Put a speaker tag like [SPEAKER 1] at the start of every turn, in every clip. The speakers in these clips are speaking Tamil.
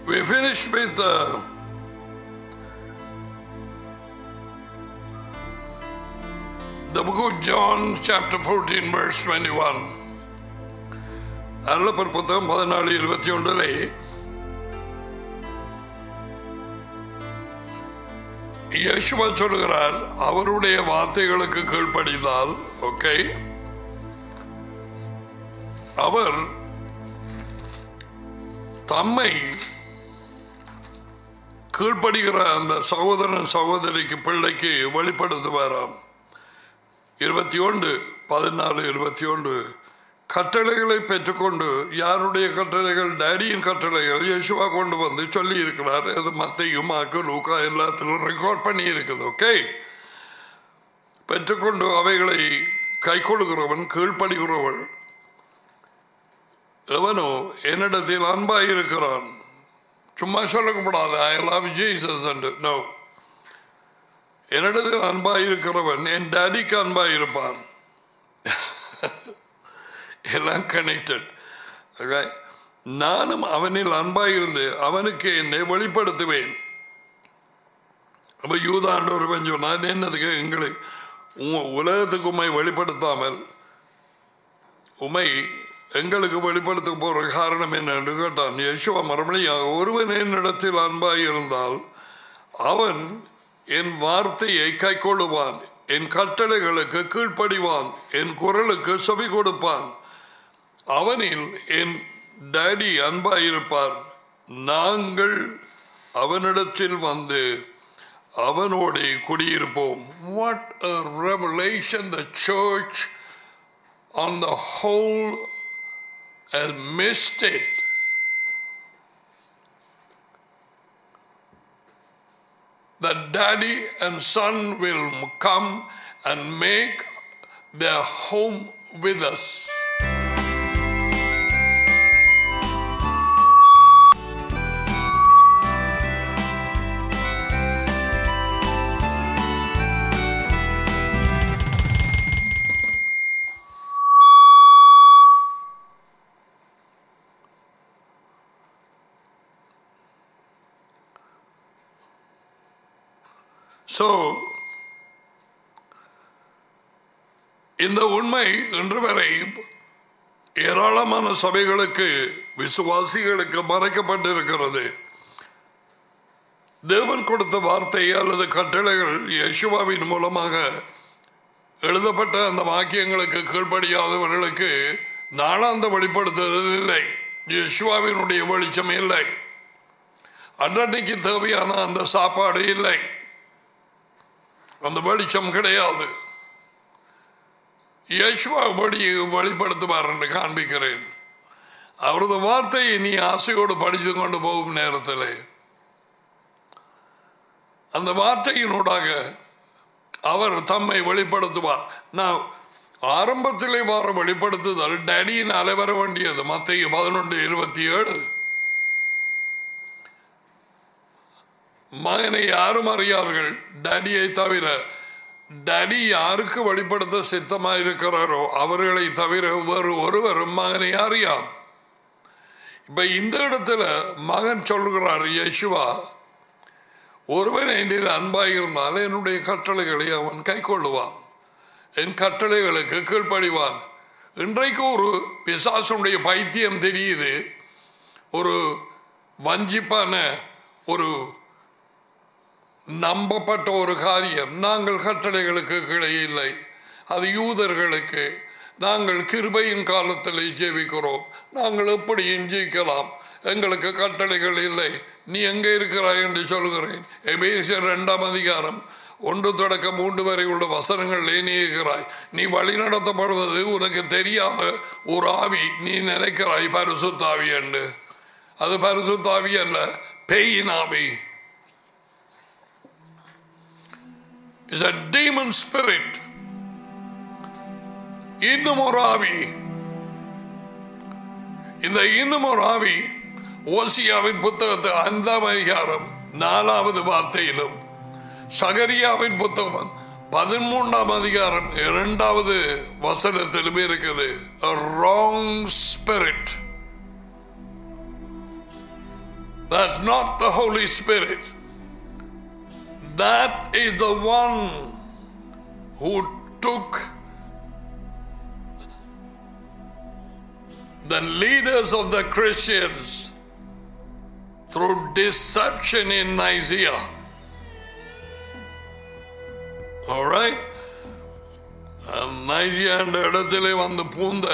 [SPEAKER 1] We finished with uh, the book of John, chapter 14, verse 21. அருளப்பர் புத்தகம் பதினாலு இருபத்தி ஒன்றிலே யேசுவா சொல்லுகிறார் அவருடைய வார்த்தைகளுக்கு கீழ்ப்படிந்தால் ஓகே அவர் தம்மை கீழ்ப்படுகிற அந்த சகோதரன் சகோதரிக்கு பிள்ளைக்கு வெளிப்படுத்துவாராம் இருபத்தி ஒன்று பதினாலு இருபத்தி ஒன்று கட்டளைகளை பெற்றுக்கொண்டு யாருடைய கட்டளைகள் டேடியின் கட்டளைகள் யேசுவா கொண்டு வந்து சொல்லி இருக்கிறார் அது மத்தையும் மாக்கு லூக்கா எல்லாத்திலும் ரெக்கார்ட் பண்ணி இருக்குது ஓகே பெற்றுக்கொண்டு அவைகளை கைக்கொள்கிறவன் கீழ்ப்படுகிறவள் எவனோ என்னிடத்தில் அன்பாயிருக்கிறான் சும்மா சொல்லக்கூடாது I love Jesus and no என்னிடத்தில் அன்பாயிருக்கிறவன் என் டேடிக்கு அன்பாயிருப்பான் எல்லாம் கனெக்டட் நானும் அவனில் அன்பாயிருந்து அவனுக்கு என்னை வெளிப்படுத்துவேன் அப்ப யூதாண்டவர் சொன்னார் என்னதுக்கு எங்களை உலகத்துக்கு உண்மை வெளிப்படுத்தாமல் உமை எங்களுக்கு வெளிப்படுத்த போற காரணம் என்ன என்று கேட்டான் யசுவா மறுபடியும் ஒருவன் என்னிடத்தில் அன்பாய் இருந்தால் அவன் என் வார்த்தையை கை கொள்ளுவான் என் கட்டளைகளுக்கு கீழ்ப்படிவான் என் குரலுக்கு செவி கொடுப்பான் அவனில் என் டேடி அன்பாயிருப்பார் நாங்கள் அவனிடத்தில் வந்து அவனோட குடியிருப்போம் what a revelation the church on the whole has missed it that daddy and son will come and make their home with us. So இந்த உண்மை இன்று வரை ஏராளமான சபைகளுக்கு விசுவாசிகளுக்கு மறைக்கப்பட்டிருக்கிறது தேவன் கொடுத்த வார்த்தை அல்லது கட்டளைகள் யசுவாவின் மூலமாக எழுதப்பட்ட அந்த வாக்கியங்களுக்கு கீழ்ப்படியாதவர்களுக்கு நாளாந்த வெளிப்படுத்துதல் இல்லை யசுவாவினுடைய வெளிச்சம் இல்லை அன்றைக்கு தேவையான அந்த சாப்பாடு இல்லை அந்த வெளிச்சம் கிடையாது யேசுவா படி வெளிப்படுத்துவார் என்று காண்பிக்கிறேன் அவரது வார்த்தையை நீ ஆசையோடு படித்து கொண்டு போகும் நேரத்தில் அந்த வார்த்தையினூடாக அவர் தம்மை வெளிப்படுத்துவார் நான் ஆரம்பத்திலே வர வெளிப்படுத்துதல் டேடியினாலே வர வேண்டியது மத்திய பதினொன்று இருபத்தி ஏழு மகனை யாரும் அறியார்கள் டேடியை தவிர டேடி யாருக்கு வெளிப்படுத்த சித்தமாக இருக்கிறாரோ அவர்களை தவிர வேறு ஒருவரும் மகனை அறியாம் இப்ப இந்த இடத்துல மகன் சொல்கிறார் யேசுவா ஒருவன் என்னில் அன்பாயிருந்தால் என்னுடைய கட்டளைகளை அவன் கை கொள்ளுவான் என் கட்டளைகளுக்கு கீழ்ப்படிவான் இன்றைக்கு ஒரு பிசாசனுடைய பைத்தியம் தெரியுது ஒரு வஞ்சிப்பான ஒரு நம்பப்பட்ட ஒரு காரியம் நாங்கள் கட்டளைகளுக்கு கீழே இல்லை அது யூதர்களுக்கு நாங்கள் கிருபையின் காலத்தில் ஜெபிக்கிறோம் நாங்கள் எப்படியும் ஜெயிக்கலாம் எங்களுக்கு கட்டளைகள் இல்லை நீ எங்கே இருக்கிறாய் என்று சொல்கிறேன் எபேசியர் இரண்டாம் அதிகாரம் ஒன்று தொடக்க மூன்று வரை உள்ள வசனங்கள் நீக்கிறாய் நீ வழி நடத்தப்படுவது உனக்கு தெரியாத ஒரு ஆவி நீ நினைக்கிறாய் பரிசுத்தாவி என்று அது பரிசுத்தாவி அல்ல பேயின் ஆவி is a demon spirit. இன்னும் ஒரு ஆவி இந்த இன்னும் ஒரு ஆவி ஓசியாவின் புத்தகத்தை ஐந்தாம் அதிகாரம் நாலாவது வார்த்தையிலும் சகரியாவின் புத்தகம் பதிமூன்றாம் அதிகாரம் இரண்டாவது வசனத்திலும் இருக்குது wrong spirit That's not the Holy Spirit. That is the one who took the leaders of the Christians through deception in Nicaea. All right? Nicaea என்ற இடத்திலே வந்து பூந்த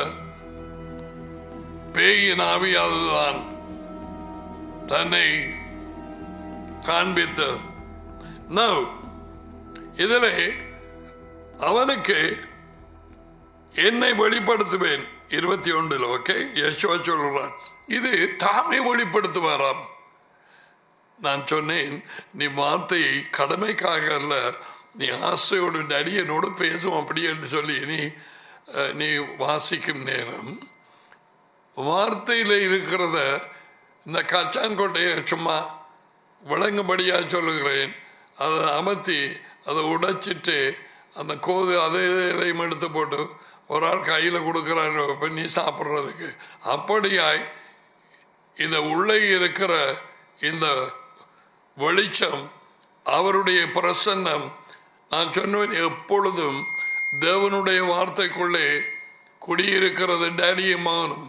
[SPEAKER 1] பேயின் ஆவி அதுதான் தன்னை காண்பித்து Now, இதிலே அவனுக்கு என்னை வெளிப்படுத்துவேன் இருபத்தி ஒன்றில் ஓகே யசோவா சொல்கிறான் இது தாமே வெளிப்படுத்துவாராம் நான் சொன்னேன் நீ வார்த்தையை கடமைக்காக அல்ல நீ ஆசையோடு நடிகனோடு பேசும் அப்படி என்று சொல்லி நீ அஹ், நீ வாசிக்கும் நேரம் வார்த்தையில் இருக்கிறத இந்த கச்சான்கோட்டையை சும்மா விளங்கும்படியா சொல்லுகிறேன் அதை அமர்த்தி அதை உடைச்சிட்டு அந்த கோது அதை இதையும் எடுத்து போட்டு ஒரு ஆள் கையில் கொடுக்குறாரு இப்போ நீ சாப்பிட்றதுக்கு அப்படியாய் இந்த உள்ளே இருக்கிற இந்த வெளிச்சம் அவருடைய பிரசன்னம் நான் சொன்னேன் எப்பொழுதும் தேவனுடைய வார்த்தைக்குள்ளே குடியிருக்கிறது டேடியும் மகனும்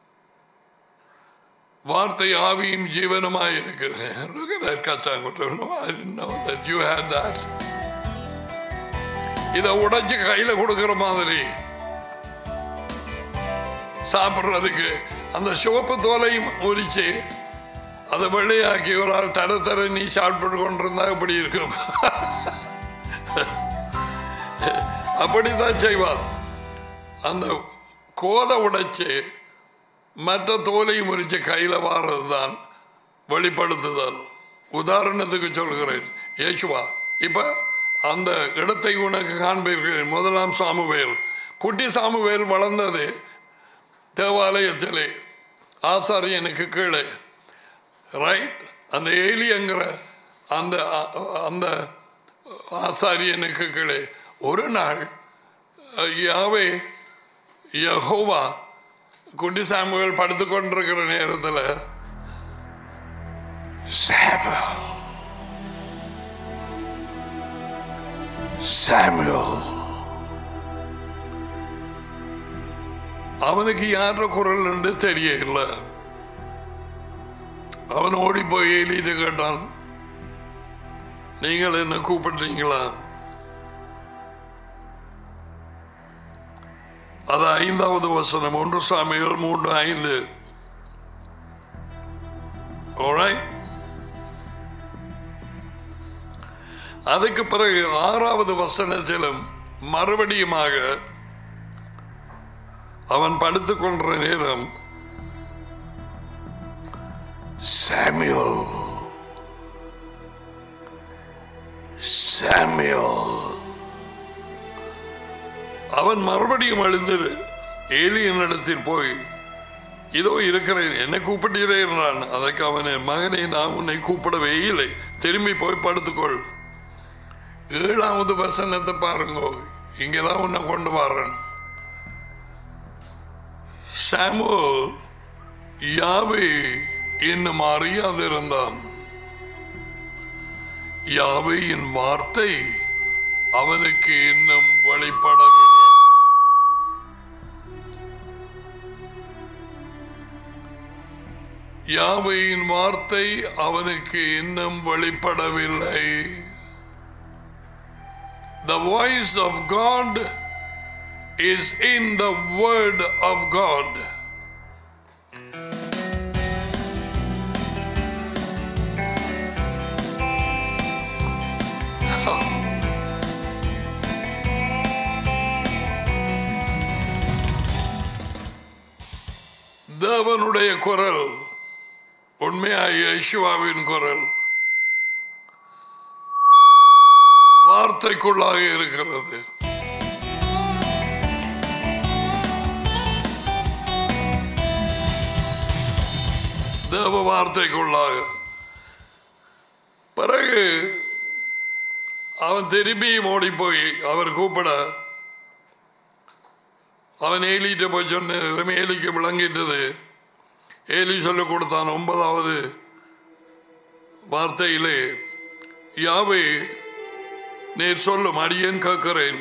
[SPEAKER 1] வார்த்தை ஆவியும் ஜீவனுமாய் இருக்குது Look at that கச்சாங்குட்டு. No, I didn't know that you had that. இதை உடைச்சு கையில கொடுக்கிற மாதிரி சாப்பிடுறதுக்கு அந்த சிவப்பு தோலையும் உரிச்சு அதை வெள்ளையாக்கி ஒரு ஆள் தர தர நீ சாப்பிட்டு கொண்டிருந்தா இப்படி இருக்கும் அப்படித்தான் செய்வார் அந்த கோதை உடைச்சு மற்ற தோலை முறிச்சு கையில வாரதுதான் வெளிப்படுத்துதல் உதாரணத்துக்கு சொல்கிறேன் ஏசுவா இப்ப அந்த இடத்தை உனக்கு காண்பீர்கள் முதலாம் சாமுவேல் குட்டி சாமுவேல் வளர்ந்தது தேவாலயத்திலே ஆசாரியனுக்கு கீழே ரைட் அந்த ஏலியங்கிற அந்த அந்த ஆசாரியனுக்கு கீழே ஒரு நாள் யாவே யஹோவா குட்டி சாமுவேல் படுத்து கொண்டிருக்கிற நேரத்தில் சாமுவேல் சாமுவேல் அவனுக்கு யார குரல் என்று தெரியல அவன் ஓடி போய் ஏலிட்டு கேட்டான் நீங்கள் என்ன கூப்பிடுறீங்களா அது ஐந்தாவது வசனம் ஒன்று சாமிகள் மூன்று ஐந்து Alright? அதுக்கு பிறகு ஆறாவது வசனத்திலும் மறுபடியுமாக அவன் படுத்துக் கொன்ற நேரம் சாமியோல் சாமியோல் அவன் மறுபடியும் எழுந்தது ஏலியன் இடத்தில் போய் இதோ இருக்கிறேன் என்னை கூப்பிட்டீரே என்றான் அதற்கு அவன் என் மகனை நான் உன்னை கூப்பிடவே இல்லை திரும்பி போய் படுத்துக்கொள் ஏழாவது வசனத்தை பாருங்க இங்கதான் உன்னை கொண்டு வர்றேன் சாமுவல் யாவே இன்னும் அறியாதிருந்தான் யாவையின் வார்த்தை அவனுக்கு இன்னும் வெளிப்படவில்லை யாவையின் வார்த்தை அவனுக்கு இன்னும் வெளிப்படவில்லை The voice of God is in the word of God. தேவனுடைய குரல் உண்மையாய் யேசுவாவின் குரல் வார்த்தைக்குள்ளாக இருக்கிறது தேவ வார்த்தைக்குள்ளாக பிறகு அவன் திரும்பியும் ஓடி போய் அவர் கூப்பிட அவன் ஏலிட்ட போய் சொன்ன ஏலிக்கு விளங்கிட்டது ஏலி சொல்லிக் கொடுத்தான் ஒன்பதாவது வார்த்தையிலே யாவே நீர் சொல்லும் அடியேன் கேட்கிறேன்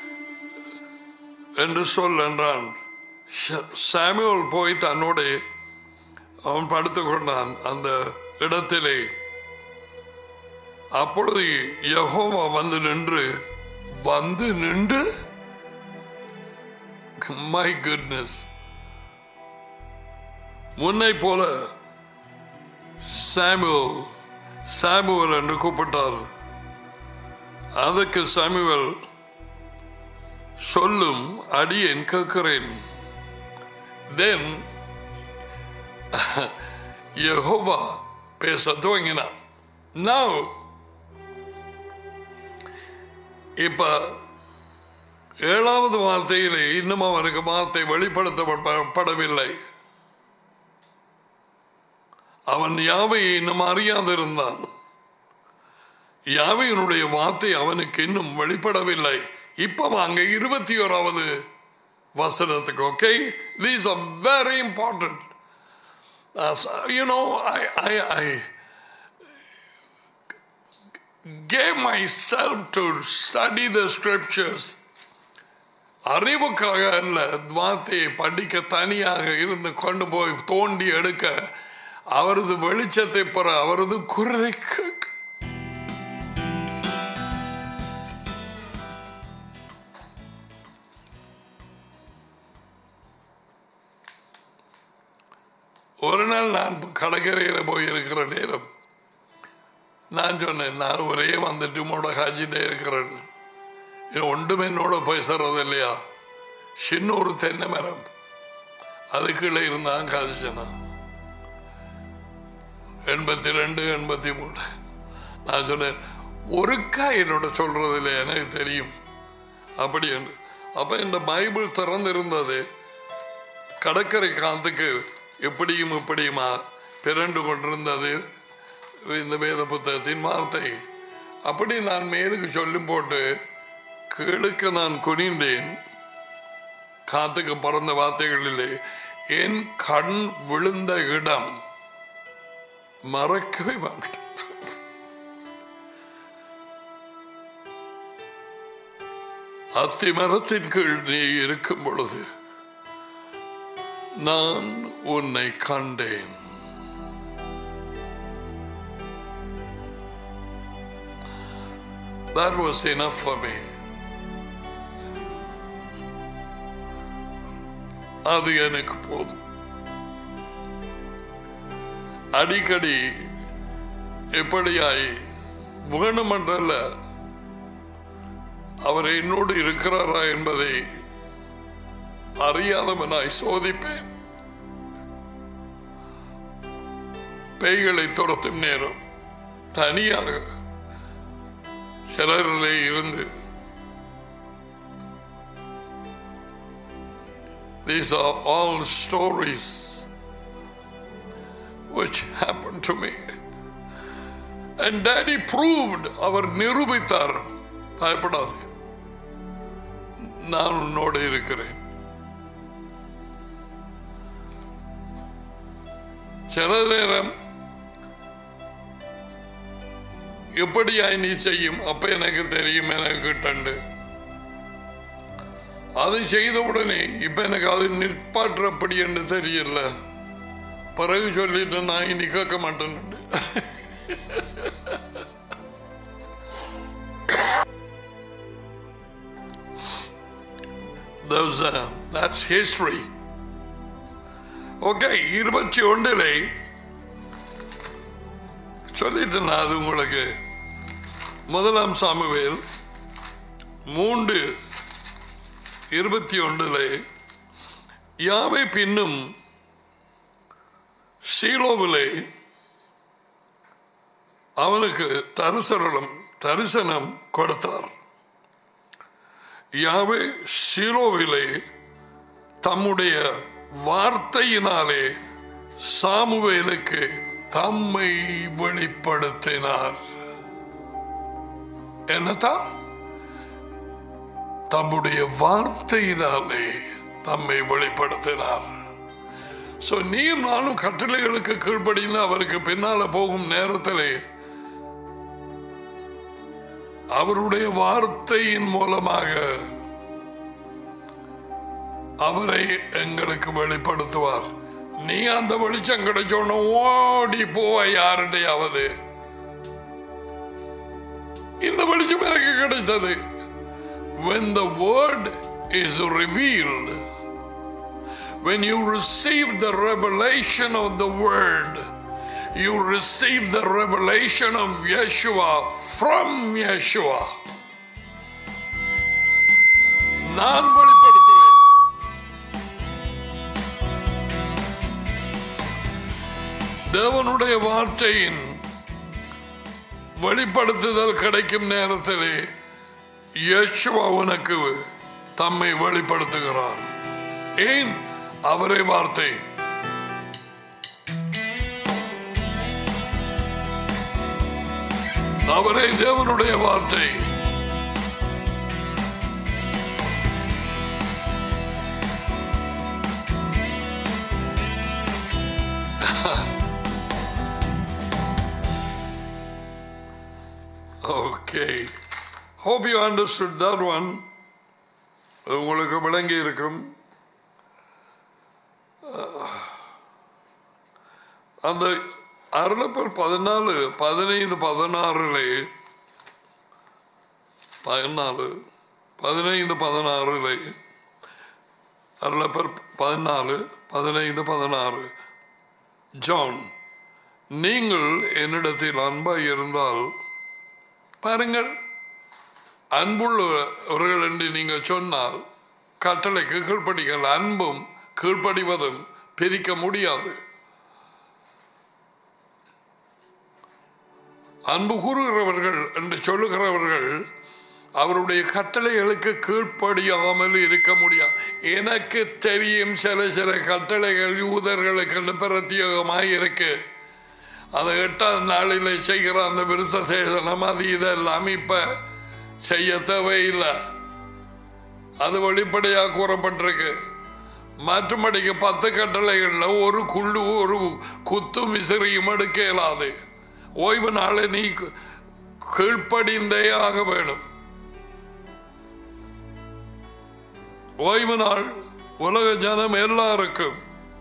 [SPEAKER 1] என்று சொல் என்றான் ஷ- சாமுவேல் போய் தன்னோட அவன் படுத்துக் கொண்டான் அந்த இடத்திலே அப்பொழுது யெகோவா வந்து நின்று வந்து நின்று மை குட்னஸ் முன்னை போல சாமுவல் சாமுவல் என்று கூப்பிட்டார் அதற்கு சாமுவல் சொல்லும் அடியேன் கேட்கிறேன் தென் யெகோவா பேச துவங்கினார் Now இப்ப ஏழாவது வார்த்தையிலே இன்னும் அவனுக்கு வார்த்தை வெளிப்படுத்தப்படவில்லை அவன் யாவையை இன்னும் அறியாதிருந்தான் யாவையினுடைய வார்த்தை அவனுக்கு இன்னும் வெளிப்படவில்லை இப்ப வாங்க இருபத்தி ஓராவது வசனத்துக்கு okay these are very important you know I I I gave myself to study the scriptures அறிவுக்காக அல்ல வார்த்தையை படிக்க தனியாக இருந்து கொண்டு போய் தோண்டி எடுக்க அவரது வெளிச்சத்தை பெற அவரது குரலை கேட்க ஒரு நாள் நான் கடற்கரையில் போயிருக்கிற நேரம் நான் சொன்னேன் நான் ஒரே வந்துட்டு உங்களோட காய்ச்சிட்டே இருக்கிறேன் இது ஒன்றும் என்னோட பேசுறது இல்லையா சின்ன ஒரு தென்னை மரம் அதுக்குள்ளே இருந்தான் காய்ச்சனா எண்பத்தி ரெண்டு எண்பத்தி மூணு நான் சொன்னேன் ஒருக்கா என்னோட சொல்றது இல்லை எனக்கு தெரியும் அப்படி என்று அப்ப இந்த பைபிள் திறந்திருந்தது கடற்கரை காலத்துக்கு எப்படியும் இப்படியுமா பிறண்டு கொண்டிருந்தது இந்த வேத புத்தகத்தின் வார்த்தை அப்படி நான் மேலுக்கு சொல்லும் போட்டு கீழுக்கு நான் குனிந்தேன் காத்துக்கு பறந்த வார்த்தைகளிலே என் கண் விழுந்த இடம் மறக்கவே மாட்டேன் அத்திமரத்தின் கீழ் நீ இருக்கும் பொழுது நான் உன்னை கண்டேன் That was enough for me. அது எனக்கு போதும் அடிக்கடி எப்படியாய் வேணுமென்றல்ல அவர் என்னோடு இருக்கிறாரா என்பதை அறியாதவனாய் சோதிப்பேன் பேய்களை துரத்தும் நேரம் தனியாக சிலரிலே இருந்து These are all stories which happened to me. And daddy proved, அவர் நிரூபித்தார் பயப்படாது நான் உன்னோடு இருக்கிறேன் சில நேரம் எப்படியாய் நீ செய்யும் அப்ப எனக்கு தெரியும் எனக்கு கிட்டண்டு அது செய்த உடனே இப்ப எனக்கு அது நிற்பாற்றப்படி என்று தெரியல பிறகு சொல்லிட்டு நான் இனி கேட்க மாட்டேன் Those, uh, that's history. Okay இருபத்தி ஒன்றிலே சொல்லிட்டேன் நான் அது உங்களுக்கு முதலாம் சாமுவேல் மூன்று இருபத்தி ஒன்றிலே யாவை பின்னும் சீலோவிலே அவனுக்கு தரிசனம் தரிசனம் கொடுத்தார் யாவே சீலோவிலே தம்முடைய வார்த்தையினாலே சாமுவேலுக்கு தம்மை வெளிப்படுத்தினார் என்னதான் தம்முடைய வார்த்தையினாலே தம்மை வெளிப்படுத்தினார் சோ நீர் நானும் கட்டளைகளுக்கு கீழ்ப்படிந்து அவருக்கு பின்னால போகும் நேரத்திலே அவருடைய வார்த்தையின் மூலமாக அவரை எங்களுக்கு வெளிப்படுத்துவார் நீ அந்த வெளிச்சம் கிடைச்சோன்னு ஓடி போவ யார்கிட்டையாவது இந்த வெளிச்சம் எனக்கு கிடைத்தது when the word is revealed when you receive the revelation of the word you receive the revelation of Yeshua from Yeshua நான் வெளிப்படுத்துவேன் தேவனுடைய வார்த்தையின் வெளிப்படுத்துதல் கிடைக்கும் நேரத்திலே யேசுவா உனக்கு தம்மை வெளிப்படுத்துகிறார் ஏன் அவரே வார்த்தை அவரே தேவனுடைய வார்த்தை Okay. Hope you understood that one. உங்களுக்கு விளங்கி இருக்கும் அந்த அருளப்பர் பதினாலு பதினைந்து பதினாறுலே பதினாலு பதினைந்து பதினாறுலே அருளப்பர் பதினாலு பதினைந்து பதினாறு ஜான் நீங்கள் என்னிடத்தில் அன்பாய் இருந்தால் பாருங்கள் அன்புள்ளவர்கள் என்று நீங்கள் சொன்னால் கட்டளைக்கு கீழ்ப்படிகள் அன்பும் கீழ்ப்படிவதும் பிரிக்க முடியாது அன்பு கூறுகிறவர்கள் என்று சொல்லுகிறவர்கள் அவருடைய கட்டளைகளுக்கு கீழ்ப்படியாமல் இருக்க முடியாது எனக்கு தெரியும் சில சில கட்டளைகள் யூதர்களுக்கு பிரத்யேகமாக இருக்கு அதை எட்டாம் நாளில் செய்கிற அந்த விருத்த சேதனம் அது இதெல்லாம் இப்ப செய்ய தேவையில்லை அது வெளிப்படையாக கூறப்பட்டிருக்கு மற்றபடிக்கு பத்து கட்டளைகள்ல ஒரு குள்ளு ஒரு குத்து மிசிறியும் எடுக்க இயலாது ஓய்வு நாளை நீ கீழ்ப்படிந்தே ஆக வேணும் ஓய்வு நாள் உலக ஜனம் எல்லாருக்கும்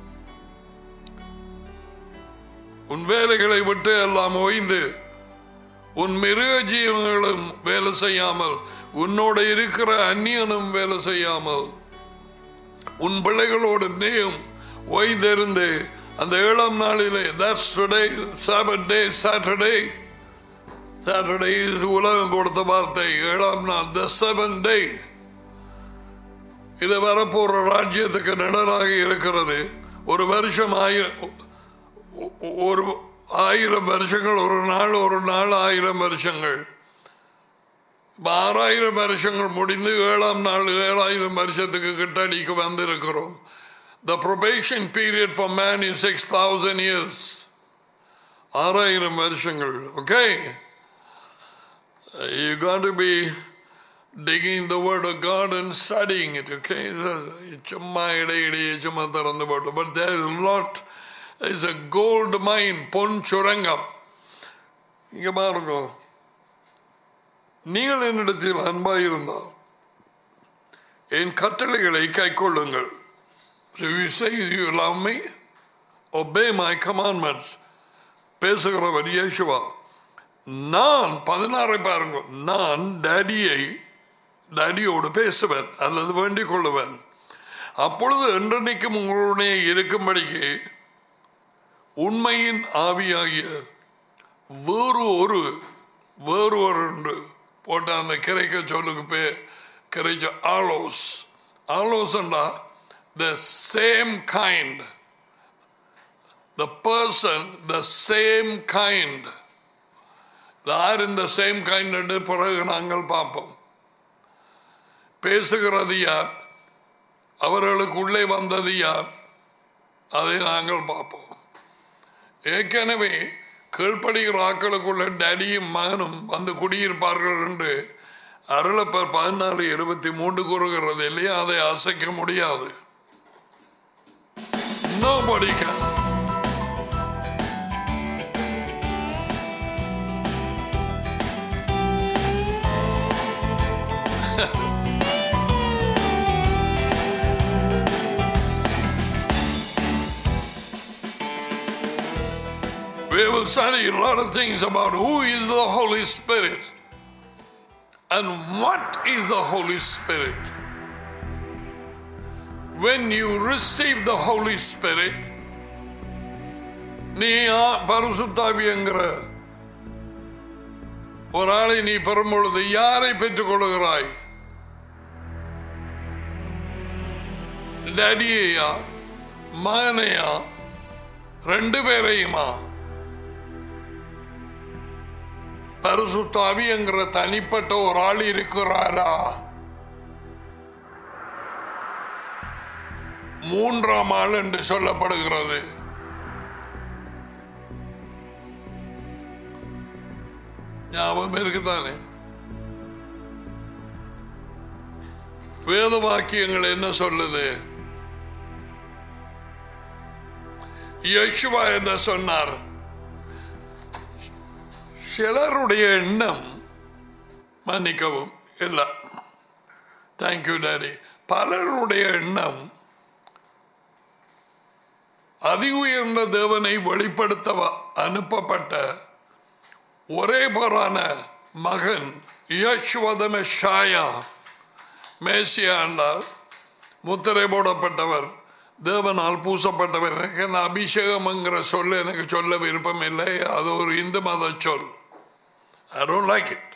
[SPEAKER 1] உன் வேலைகளை விட்டு எல்லாம் ஓய்ந்து உன் மிருக ஜீவங்களும் வேலை செய்யாமல் உன்னோட இருக்கிற அந்நியனும் வேலை செய்யாமல் உன் பிள்ளைகளோடு நீயும் ஓய்ந்திருந்து அந்த ஏழாம் நாளிலே that's today Sabbath day Saturday Saturday is உலகம் கொடுத்த வார்த்தை ஏழாம் நாள் the seventh day இது வரப்போற ராஜ்யத்துக்கு நிழலாக இருக்கிறது ஒரு வருஷம் ஆயிரம் ஒரு ஆயிரம் வருஷங்கள் ஒரு நாள் ஒரு நாள் ஆயிரம் வருஷங்கள் ஆறாயிரம் வருஷங்கள் முடிந்து ஏழாம் நாள் ஏழாயிரம் வருஷத்துக்கு கிட்டடிக்கு வந்திருக்கிறோம் The probation period for man is 6,000 years. ஆறாயிரம் வருஷங்கள் okay You got to be digging the word of God and studying it, okay? சும்மா இடையிடையே சும்மா திறந்து போட்டு but there is a lot is a gold mine பொன் சுரங்கம் இங்க பாருங்க நீங்கள் என்னிடத்தில் அன்பாயிருந்தால் என் கட்டளைகளை கைக்கொள்ளுங்கள் So you say you love me, obey my commandments. பேசுகிறவர் இயேசுவா நான் பதினாறை பாருங்க நான் டேடியை டேடியோடு பேசுவேன் அல்லது வேண்டிக் கொள்ளுவேன் அப்பொழுது என்றென்னைக்கும் உங்களுடைய இருக்கும்படிக்கு உண்மையின் ஆவியாகிய வேறு ஒரு வேறு ஒரு என்று போட்ட அந்த கிரைக்க சொல்லுக்கு பே கிரைச்ச ஆலோஸ் ஆலோசண்டா the same kind the person the same kind யார் இந்த சேம் கைண்ட் என்று பிறகு நாங்கள் பார்ப்போம் பேசுகிறது யார் அவர்களுக்கு உள்ளே வந்தது யார் அதை நாங்கள் பார்ப்போம் ஏற்கனவே கீழ்ப்படுகிற ஆக்களுக்குள்ள டேடியும் மகனும் வந்து குடியிருப்பார்கள் என்று அருளப்பர் பதினாலு இருபத்தி மூன்று கூறுகிறது இல்லையா அதை அசைக்க முடியாது Nobody can. We will study a lot of things about who is the Holy Spirit and what is the Holy Spirit. When you receive the Holy Spirit, நீ யா- பரிசுத்தாவியங்கிற ஒரு ஆளை நீ பெறும் பொழுது யாரை பெற்றுக் கொள்கிறாய் டேடியையா மகனையா ரெண்டு பேரையுமா பரிசுத்தாவி என்கிற தனிப்பட்ட ஒரு ஆள் இருக்கிறாரா மூன்றாம் ஆள் என்று சொல்லப்படுகிறது ஞாபகம் இருக்குதானே வேத வாக்கியங்கள் என்ன சொல்லுது யேசுவா என்ன சொன்னார் சிலருடைய எண்ணம் மன்னிக்கவும் இல்லை தேங்க்யூ டாடி பலருடைய எண்ணம் அதி உயர்ந்த தேவனை வெளிப்படுத்த வ- அனுப்பப்பட்ட ஒரே போரான மகன் யஷ்வதம ஷாயா மேசியா என்றால் முத்திரை போடப்பட்டவர் தேவனால் பூசப்பட்டவர் எனக்கு அந்த அபிஷேகம்ங்கிற சொல் எனக்கு சொல்ல விருப்பம் இல்லை அது ஒரு இந்து மத சொல் ஐ டோன்ட் லைக் இட்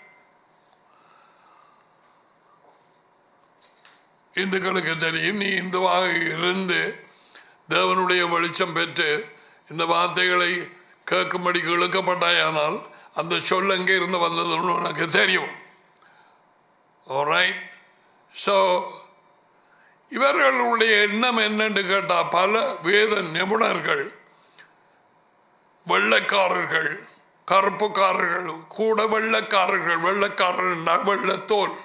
[SPEAKER 1] இந்துக்களுக்கு தெரியும் நீ இந்துவாக இருந்து தேவனுடைய வெளிச்சம் பெற்று இந்த வார்த்தைகளை கேட்கும்படி இழுக்கப்பட்டாயானால் அந்த சொல் எங்கே இருந்து வந்ததுன்னு உனக்கு தெரியும் ரைட் ஸோ இவர்களுடைய எண்ணம் என்னன்னு கேட்டா பல வேத நிபுணர்கள் வெள்ளைக்காரர்கள் கருப்புக்காரர்கள் கூட வெள்ளைக்காரர்கள் வெள்ளைக்காரர்கள் வெள்ளத்தோல்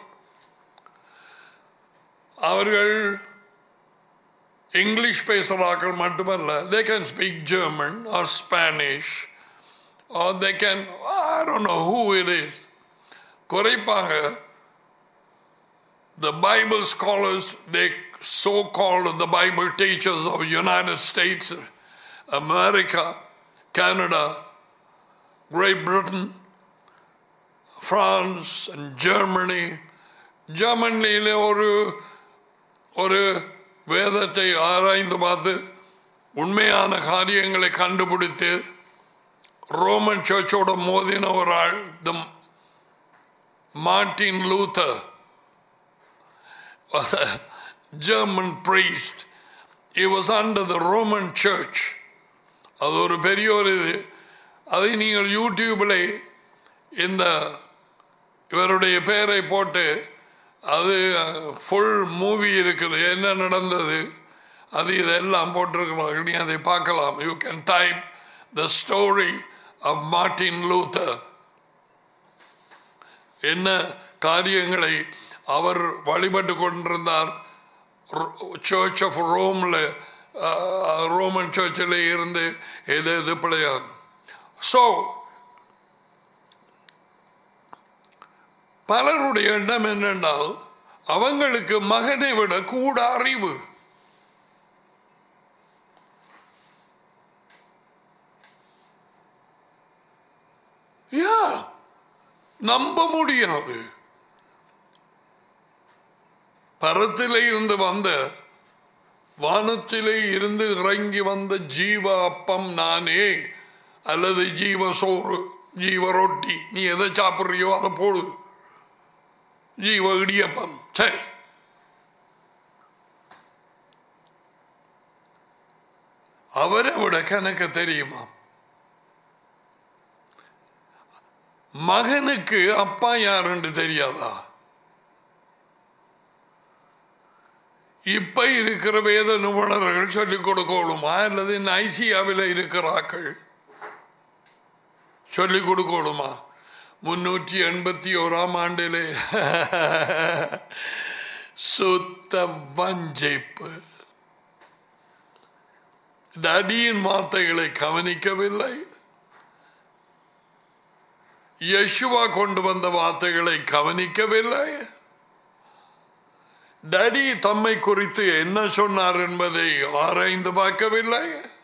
[SPEAKER 1] அவர்கள் இங்கிலீஷ் பேசுகிறார்கள் மட்டுமல்ல they can speak German or Spanish or they can I don't know who it is குறைப்பாங்க the Bible scholars, they so-called the Bible teachers of United States, America, Canada, Great Britain, France and Germany. ஜெர்மனியில ஒரு ஒரு வேதத்தை ஆராய்ந்து பார்த்து உண்மையான காரியங்களை கண்டுபிடித்து ரோமன் சர்ச்சோட மோதின ஒரு ஆள் the Martin Luther was a German priest. He was under the Roman Church. அது ஒரு பெரிய ஒரு இது அதை நீங்கள் யூடியூபில் இந்த இவருடைய பெயரை போட்டு அது ஃபுல் மூவி இருக்குது என்ன நடந்தது அது இதெல்லாம் போட்டிருக்கிறார்கள் நீ அதை பார்க்கலாம் you can type the story of Martin Luther என்ன காரியங்களை அவர் வழிபட்டு கொண்டிருந்தார் சர்ச் ஆஃப் ரோமில் ரோமன் சர்ச்சில் இருந்து எது எது பிள்ளையார் ஸோ பலருடைய எண்ணம் என்னென்றால் அவங்களுக்கு மகனை விட கூட அறிவு யா நம்ப முடியாது பரத்திலே இருந்து வந்த வானத்திலே இருந்து இறங்கி வந்த ஜீவ அப்பம் நானே அல்லது ஜீவ சோறு ஜீவ ரொட்டி நீ எதை சாப்பிட்றியோ அதை போடு ஜீவ இடியப்பம் சரி அவரை விட கணக்கு தெரியுமா மகனுக்கு அப்பா யாருன்னு தெரியாதா இப்ப இருக்கிற வேத நிபுணர்கள் சொல்லிக் கொடுக்கணுமா அல்லது ஐசியாவில் இருக்கிறார்கள் சொல்லிக் கொடுக்கணுமா முன்னூற்றி எண்பத்தி ஓராம் ஆண்டிலே சுத்த வஞ்சிப்பு டடியின் வார்த்தைகளை கவனிக்கவில்லை யசுவா கொண்டு வந்த வார்த்தைகளை கவனிக்கவில்லை டடி தம்மை குறித்து என்ன சொன்னார் என்பதை ஆராய்ந்து பார்க்கவில்லை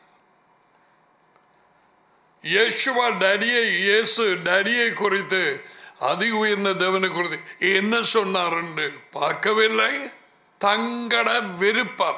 [SPEAKER 1] இயேசுவா டடியை இயேசு டடியை குறித்து அதி உயர்ந்த தேவனை குறித்து என்ன சொன்னார் என்று பார்க்கவில்லை தங்கட விருப்பம்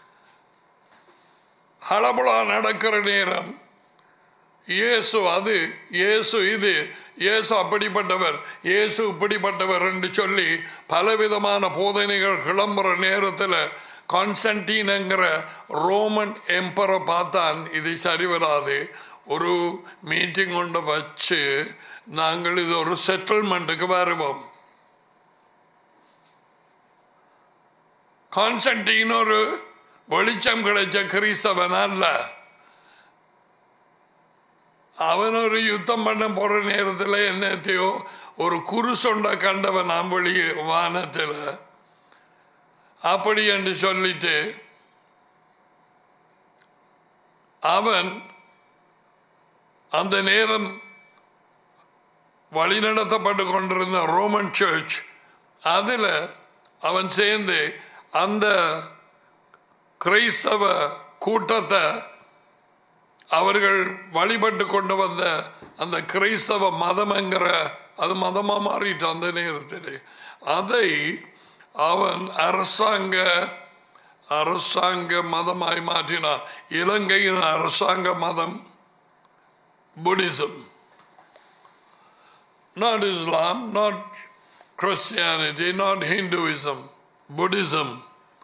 [SPEAKER 1] ஹளபுலா நடக்கிற நேரம் இயேசு அது இயேசு இது இயேசு அப்படிப்பட்டவர் இயேசு இப்படிப்பட்டவர் என்று சொல்லி பலவிதமான போதனைகள் கிளம்புற நேரத்தில் கான்ஸ்டன்டீன்ங்கிற ரோமன் எம்பரை பார்த்தான் இது சரி வராது ஒரு மீட்டிங் கொண்டு வச்சு நாங்கள் இது ஒரு செட்டில்மெண்ட்டுக்கு வருவோம் கான்ஸ்டன்டீன் ஒரு வெளிச்சம் கிடைச்ச கிறிஸ்தவன் அல்ல அவன் ஒரு யுத்தம் பண்ண போற நேரத்தில் என்னத்தையோ ஒரு குருசொண்ட கண்டவன் நாம் வெளியே வானத்தில் அப்படி என்று சொல்லிட்டு அவன் அந்த நேரம் வழிநடத்தப்பட்டு கொண்டிருந்த ரோமன் சர்ச் அதில் அவன் சேர்ந்து அந்த கிரைஸ்தவ கூட்டத்தை அவர்கள் வழிபட்டு கொண்டு வந்த அந்த கிரைஸ்தவ மதம்ங்கிற அது மதமா மாறிட்டு அந்த நேரத்தில் அதை அவன் அரசாங்க அரசாங்க மதமாய் மாற்றினான் இலங்கையின் அரசாங்க மதம் Buddhism not Islam not Christianity not Hinduism Buddhism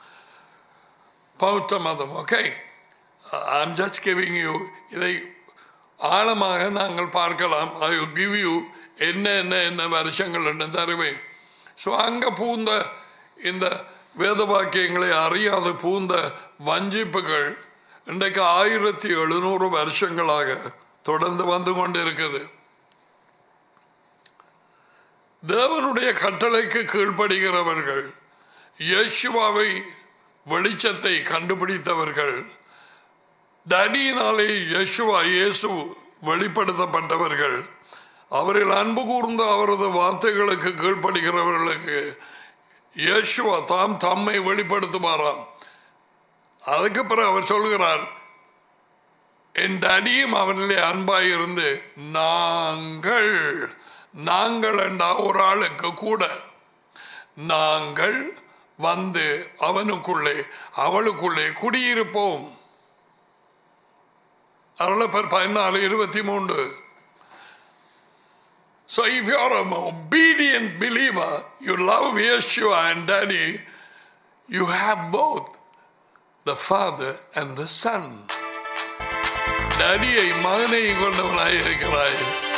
[SPEAKER 1] பௌத்த மதம் okay I'm just giving you இதை ஆழமாக நாங்கள் பார்க்கலாம் ஐ கிவ் யூ என்ன என்ன என்ன வருஷங்கள் என்று தருவேன் ஸோ அங்கே பூந்த இந்த வேத வாக்கியங்களை அறியாத பூந்த வஞ்சிப்புகள் இன்றைக்கு ஆயிரத்தி எழுநூறு வருஷங்களாக தொடர்ந்து வந்து கொண்டிருக்குது தேவனுடைய கட்டளைக்கு கீழ்ப்படுகிறவர்கள் இயேசுவாவை வெளிச்சத்தை கண்டுபிடித்தவர்கள் தடியினாலே யேசுவா இயேசு வெளிப்படுத்தப்பட்டவர்கள் அவரில் அன்பு கூர்ந்த அவரது வார்த்தைகளுக்கு கீழ்ப்படுகிறவர்களுக்கு இயேசுவா தாம் தம்மை வெளிப்படுத்துமாறாம் அதுக்கு பிறகு அவர் சொல்கிறார் என் அடியும் அவனிலே அன்பாயிருந்து நாங்கள் நாங்கள் என்றா ஒரு ஆளுக்கு கூட நாங்கள் வந்து அவனுக்குள்ளே அவளுக்குள்ளே குடியிருப்போம் அருளப்பர் பதினாலு இருபத்தி மூன்று So if you're an obedient believer, you love Yeshua and Daddy, you have both the Father and the Son. டடியை மகனை கொண்டவனாய் இருக்கிறாய்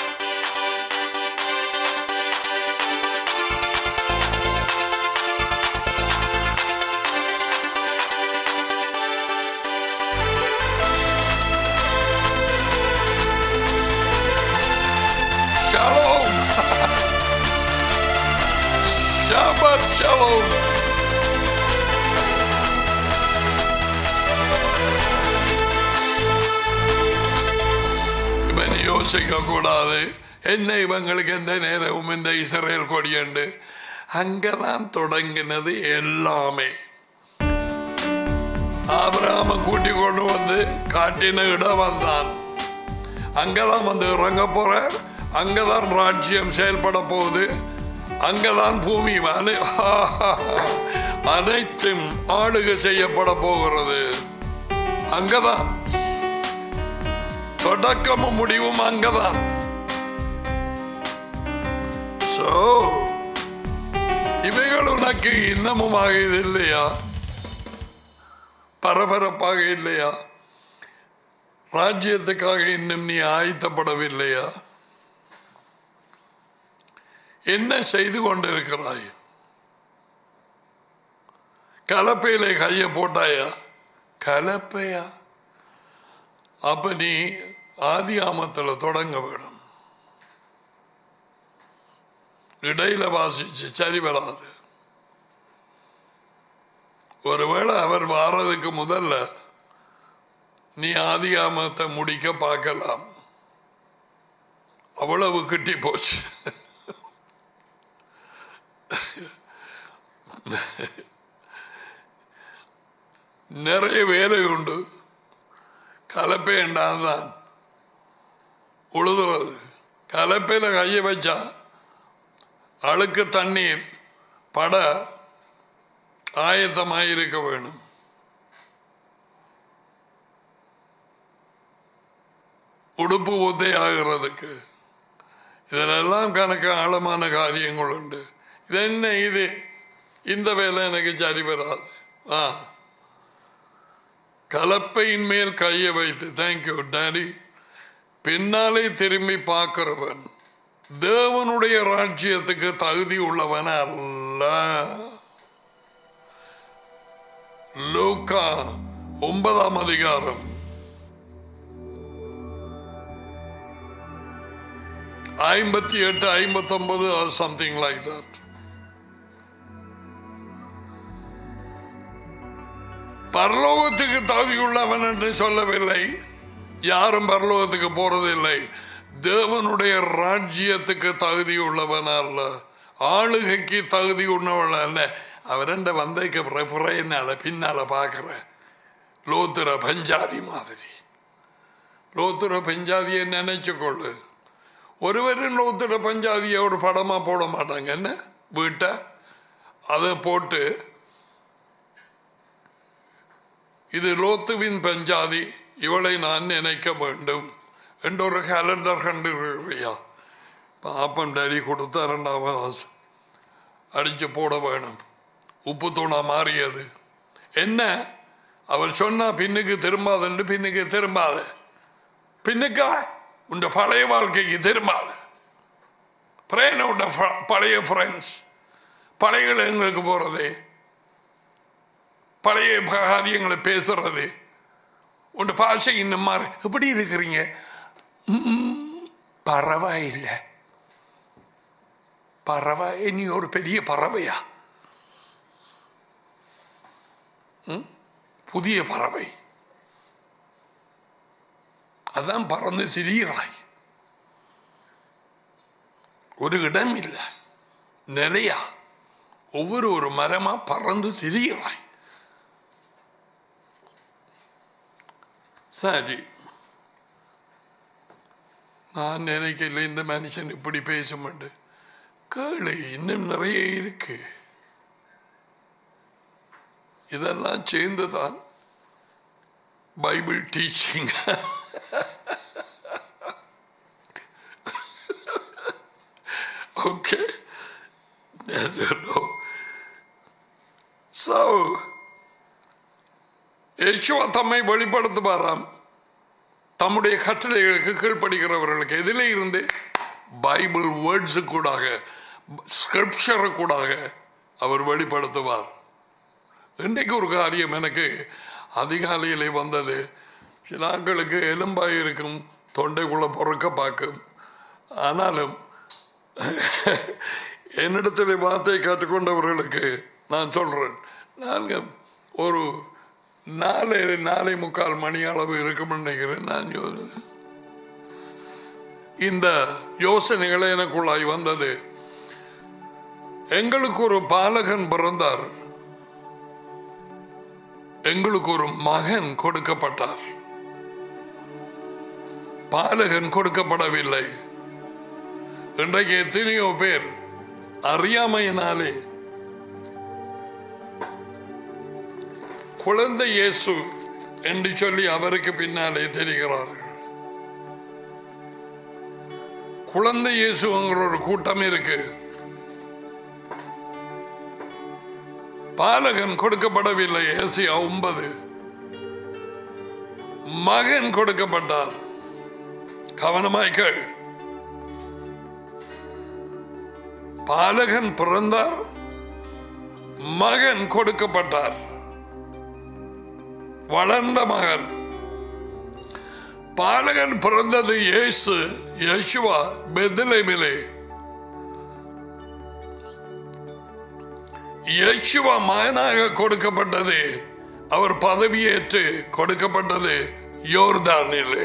[SPEAKER 1] Shalom. Shabbat shalom. இவன் யோசிக்க கூடாது என்ன இவங்களுக்கு எந்த நேரமும் இந்த இஸ்ரேல் கொடியுண்டு அங்கதான் தொடங்கினது எல்லாமே ஆபிரகாம கூட்டி கொண்டு வந்து காட்டின இடம் வந்தான் அங்கதான் வந்து இறங்க போறார் அங்கதான் ராஜ்யம் செயல்பட போகுது அங்கதான் பூமி அனை- அனைத்தும் ஆளுகை செய்யப்பட போகிறது அங்கதான் தொடக்கமும் முடிவும் அங்கதான் சோ இவைகள் உனக்கு இன்னமுமாக இது இல்லையா பரபரப்பாக இல்லையா ராஜ்யத்துக்காக இன்னும் நீ ஆயத்தப்படவில்லையா என்ன செய்து கொண்டிருக்கிறாய் கலப்பையில கைய போட்டாயா கலப்பையா அப்ப நீ ஆதி ஆமத்துல தொடங்க வேணும் இடையில வாசிச்சு சரி வராது ஒருவேளை அவர் வாரதுக்கு முதல்ல நீ ஆதி ஆமத்தை முடிக்க பார்க்கலாம் அவ்வளவு கிட்டி போச்சு நிறைய வேலை உண்டு கலப்பை என்றால்தான் உழுதுறது கலப்பையில கையை வச்சா அழுக்கு தண்ணீர் பட ஆயத்தமாயிருக்க வேணும் உடுப்பு ஊத்தை ஆகிறதுக்கு இதிலெல்லாம் கணக்கு ஆழமான காரியங்கள் உண்டு இது என்ன இது இந்த வேலை எனக்கு சரி வராது ஆ கலப்பையின் மேல் கையை வைத்து தேங்க்யூ டாடி பின்னாலே திரும்பி பார்க்கிறவன் தேவனுடைய ராஜ்யத்துக்கு தகுதி உள்ளவன் அல்ல லூக்கா ஒன்பதாம் அதிகாரம் ஐம்பத்தி எட்டு ஐம்பத்தி ஒன்பது சம்திங் லைக் தட் பரலோகத்துக்கு தகுதியுள்ளவன் என்று சொல்லவில்லை யாரும் பரலோகத்துக்கு போறதில்லை தேவனுடைய ராஜ்யத்துக்கு தகுதி உள்ளவன் அல்ல ஆளுகைக்கு தகுதி உள்ளவன் அல்ல அவரண்ட வந்தைக்கு பிறையினால பின்னால பார்க்கிறேன் லோத்துர பஞ்சாதி மாதிரி லோத்துர பஞ்சாதியை நினைச்சு கொள்ளு ஒருவரும் லோத்துர பஞ்சாதியை ஒரு படமா போட மாட்டாங்க என்ன வீட்டை அதை போட்டு இது லோத்துவின் பஞ்சாதி இவளை நான் நினைக்க வேண்டும் என்ற ஒரு கேலண்டர் கண்டுறியா பாப்பன் டரி கொடுத்த ரெண்டாவது அடிச்சு போட வேணும் உப்பு தூணா மாறியது என்ன அவர் சொன்னா பின்னுக்கு திரும்பாதன்று பின்னுக்கு திரும்பாத பின்னுக்கா உண்ட பழைய வாழ்க்கைக்கு திரும்பாத பிரேன உண்ட பழைய ஃப்ரெண்ட்ஸ் பழைய எங்களுக்கு போறது பழைய காரியங்களை பேசுறது உன் பாஷை இன்னும் மாறு எப்படி இருக்கிறீங்க பறவையில்லை பறவை இனி ஒரு பெரிய பறவையா புதிய பறவை அதான் பறந்து திரிகிறாய் ஒரு இடம் இல்லை நிலையா ஒவ்வொரு ஒரு மரமா பறந்து திரிகிறாய் சரி நான் நினைக்கல இந்த மனுஷன் இப்படி பேசுமாண்டு கேளு இன்னும் நிறைய இருக்கு இதெல்லாம் சேர்ந்துதான் Bible teaching okay So, Yeshua தம்மை வெளிப்படுத்துவாராம் தம்முடைய கட்டளைகளுக்கு கீழ்ப்படுகிறவர்களுக்கு எதிலே இருந்து பைபிள் வேர்ட்ஸு கூடாக ஸ்கிரிப்சரு கூடாக அவர் வெளிப்படுத்துவார் இன்றைக்கு ஒரு காரியம் எனக்கு அதிகாலையிலே வந்தது சில ஆட்களுக்கு எலும்பாய் இருக்கும் தொண்டைக்குள்ள பொறுக்க பார்க்கும் ஆனாலும் என்னிடத்தில் வார்த்தை கற்றுக்கொண்டவர்களுக்கு நான் சொல்றேன் நாங்கள் ஒரு நாலு நாலே முக்கால் மணி அளவு இருக்கும் நினைக்கிறேன் நான் இந்த யோசனைகளை எனக்குள்ளாய் வந்தது எங்களுக்கு ஒரு பாலகன் பிறந்தார் எங்களுக்கு ஒரு மகன் கொடுக்கப்பட்டார் பாலகன் கொடுக்கப்படவில்லை இன்றைக்கு எத்தனையோ பேர் அறியாமையினாலே குழந்தை இயேசு என்று சொல்லி அவருக்கு பின்னாலே தெரிகிறார்கள் குழந்தை இயேசுங்கிற ஒரு கூட்டம் இருக்கு பாலகன் கொடுக்கப்படவில்லை ஏசியா ஒன்பது மகன் கொடுக்கப்பட்டார் கவனமாய்கள் பாலகன் பிறந்தார் மகன் கொடுக்கப்பட்டார் வளர்ந்த மகன் பாலகன் பிறந்தது இயேசு யேசுவா பெத்லேமிலே யேசுவா மகனாக கொடுக்கப்பட்டது அவர் பதவியேற்று கொடுக்கப்பட்டது யோர்தானிலே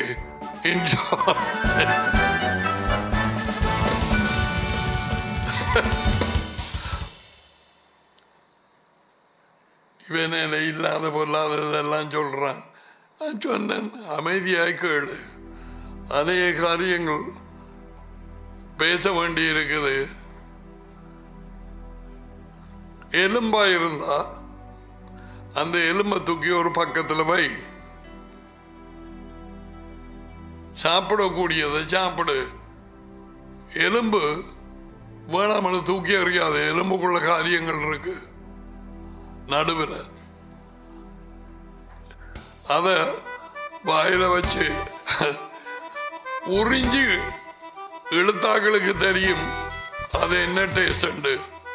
[SPEAKER 1] இவன் என்ன இல்லாத பொல்லாததெல்லாம் சொல்றான் நான் சொன்னேன் அமைதியாய் கேளு அதே காரியங்கள் பேச வேண்டி இருக்குது எலும்பா இருந்தா அந்த எலும்பை தூக்கி ஒரு பக்கத்துல வை சாப்பிடக்கூடியதை சாப்பிடு எலும்பு வேணாமனு தூக்கி எறியாத எலும்புக்குள்ள காரியங்கள் இருக்கு நடுவில் அத வாயில வச்சு உறிஞ்சி இழுத்தாக்களுக்கு தெரியும் அது என்ன டேஸ்ட் உண்டு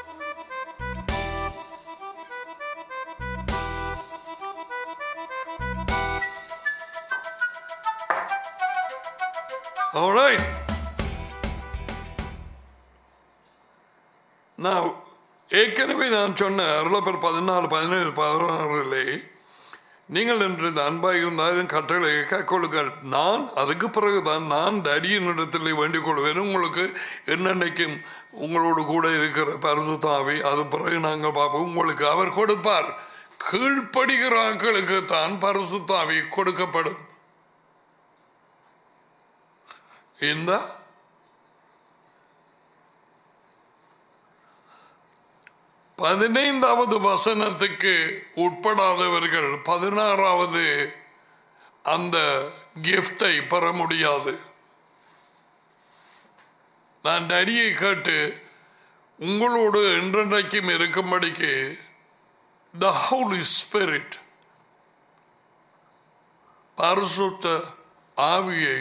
[SPEAKER 1] All right. Now, ஏற்கனவே நான் சொன்ன அருளப்பர் பதினாலு பதினேழு பதினாறிலே நீங்கள் என்று இந்த அன்பாக இருந்தாலும் கட்டளை கைக்கொள்ளுங்கள் நான் அதுக்கு பிறகுதான் நான் தடியின் இடத்தில் வேண்டிக் கொள்வேன் உங்களுக்கு என்னென்னைக்கும் உங்களோடு கூட இருக்கிற பரிசுத்தாவி அது பிறகு நாங்கள் பார்ப்போம் உங்களுக்கு அவர் கொடுப்பார் கீழ்ப்படுகிற ஆட்களுக்கு தான் பரிசுத்தாவி கொடுக்கப்படும் இந்த பதினைந்தாவது வசனத்துக்கு உட்படாதவர்கள் பதினாறாவது அந்த கிஃப்டை பெற முடியாது நான் நடியை கேட்டு உங்களோடு என்றென்றைக்கும் இருக்கும்படிக்கு த ஹோலி ஸ்பிரிட் பரிசுத்த ஆவியை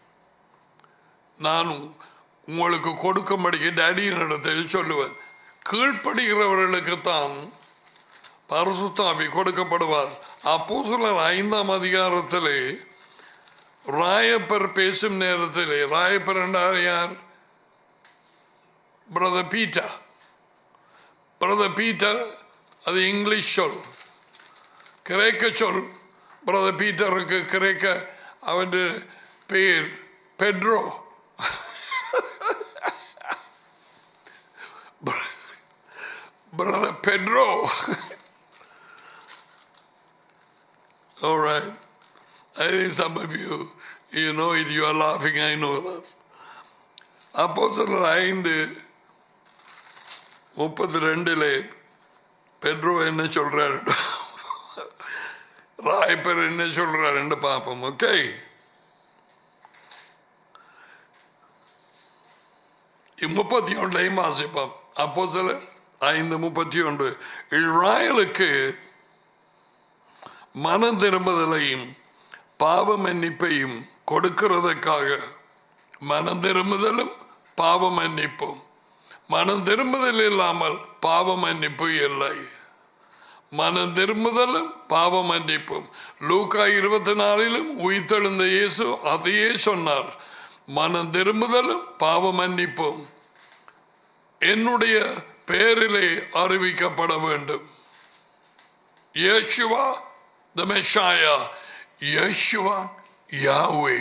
[SPEAKER 1] நான் உங்களுக்கு கொடுக்கும்படிக்கு டேடியின் இடத்தில் சொல்லுவேன் கீழ்ப்படுகிறவர்களுக்குத்தான் பரிசுத்தாவி கொடுக்கப்படுவார் அப்போ சிலர் ஐந்தாம் அதிகாரத்திலே ராயப்பர் பேசும் நேரத்திலே ராயப்பர் என்றார் யார் பிரதர் பீட்டர் பிரதர் பீட்டர் அது இங்கிலீஷ் சொல் கிரேக்க சொல் பிரதர் பீட்டருக்கு கிரேக்க அவன் பேர் Pedro Brother Pedro. All right. I think some of you, you know it, you are laughing, I know that. அப்போ சிலர் ஐந்து முப்பத்தி ரெண்டுல பெட்ரோ என்ன சொல்றாரு ராய்பர் என்ன சொல்றாருன்னு பார்ப்போம் ஓகே முப்பத்தி ஒன்றையும் வாசிப்போம் அப்போ சிலர் ஐந்து முப்பத்தி ஒன்று இஸ்ராயலுக்கு மனம் திரும்புதலையும் பாவ மன்னிப்பையும் கொடுக்கிறதுக்காக மனம் திரும்புதலும் பாவ மன்னிப்பும் மனம் திரும்புதல் இல்லாமல் பாவ மன்னிப்பு இல்லை மனம் திரும்புதலும் பாவ மன்னிப்பும் லூக்கா இருபத்தி நாலிலும் உயிர்த்தெழுந்த இயேசு அதையே சொன்னார் மனம் திரும்புதலும் பாவ மன்னிப்பும் என்னுடைய பெயரிலே அறிவிக்கப்பட வேண்டும் யேசுவா த மெஷாயா யேசுவா யாவே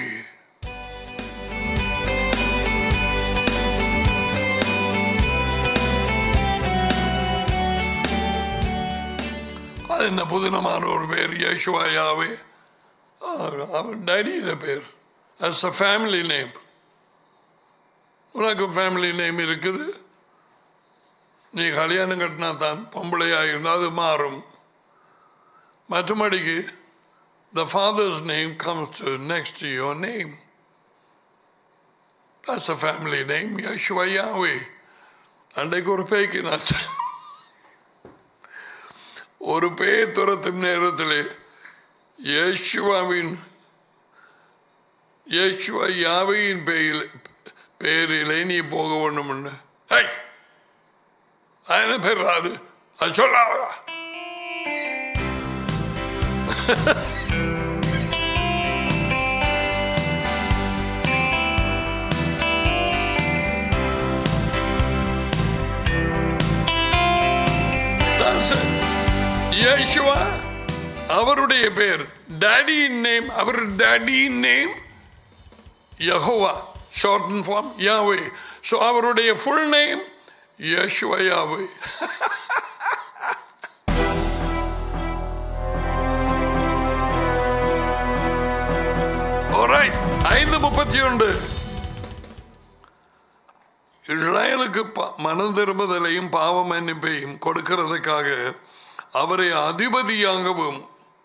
[SPEAKER 1] அது என்ன புதினமான ஒரு பேர் யேசுவா யாவே அவன் டேடியில பேர் அஸ் அ ஃபேமிலி நேம் உனக்கு ஃபேமிலி நேம் இருக்குது நீ கல்யாணம் கட்டினா தான் பொம்பளையாக இருந்தால் அது மாறும் மற்றபடிக்கு the father's name comes to next to your name That's a family name, Yeshua Yahweh. அன்றைக்கு ஒரு பேய்க்கு நான் ஒரு பேய் துரத்தும் நேரத்தில் யேசுவாவின் யேசுவா யாவையின் பெயில் பேரிலே நீ போக வேண்டும்னு ஐ என்ன பேர் அது அது சொல்லாதா யேசுவா அவருடைய பேர் டேடியின் நேம் அவர் டேடியின் நேம் Jehovah short form Yahweh so அவருடைய ஃபுல் நேம் யேசுவா யாவே ஐந்து முப்பத்தி ஒன்று இஸ்ராயலுக்கு ப- மனம் திரும்புதலையும் பாவ மன்னிப்பையும் கொடுக்கிறதுக்காக அவரை அதிபதியாகவும்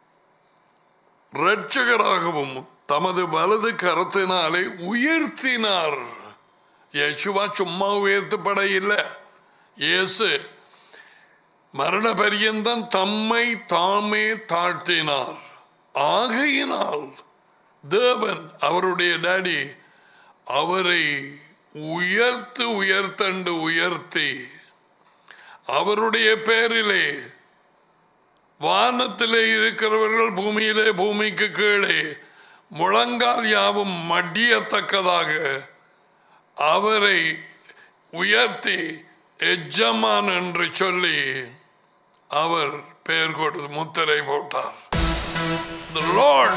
[SPEAKER 1] இரட்சகராகவும் தமது வலது கரத்தினாலே உயர்த்தினார் யேசுவா சும்மா உயர்த்தப்பட இல்லை இயேசு மரண பரியந்தம் தம்மை தாமே தாழ்த்தினார் ஆகையினால் தேவன் அவருடைய டாடி அவரை உயர்த்து உயர்த்தண்டு உயர்த்தி அவருடைய பேரிலே வானத்திலே இருக்கிறவர்கள் பூமியிலே பூமிக்கு கீழே முழங்கால் யாவும் மடியத்தக்கதாக அவரை உயர்த்தி எஜமான் என்று சொல்லி அவர் பெயர் கொடுத்து முத்திரை போட்டார் The Lord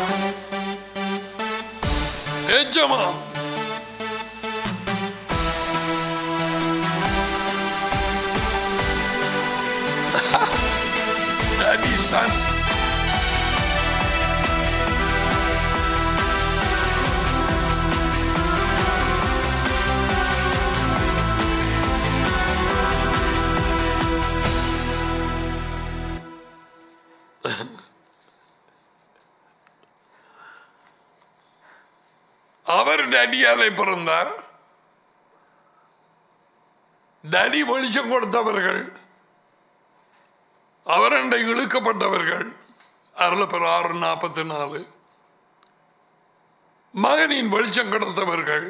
[SPEAKER 1] எஜமான் Daddy son அவர் டடியாலே பிறந்தார் டடி வெளிச்சம் கொடுத்தவர்கள் அவரண்டை இழுக்கப்பட்டவர்கள் அருளப்பெற ஆறு நாற்பத்தி நாலு மகனின் வெளிச்சம் கொடுத்தவர்கள்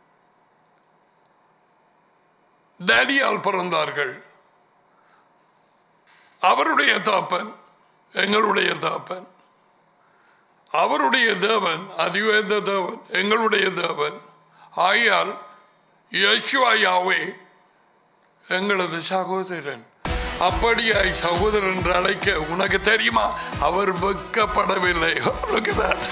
[SPEAKER 1] டேடியால் பிறந்தார்கள் அவருடைய தாப்பன் எங்களுடைய தாப்பன் அவருடைய தேவன் அதிவேத தேவன் எங்களுடைய தேவன் ஆயால் யேசுவா யாவே எங்களது சகோதரன் அப்படியாய் சகோதரன் என்று அழைக்க உனக்கு தெரியுமா அவர் வெக்கப்படவில்லை Look at that.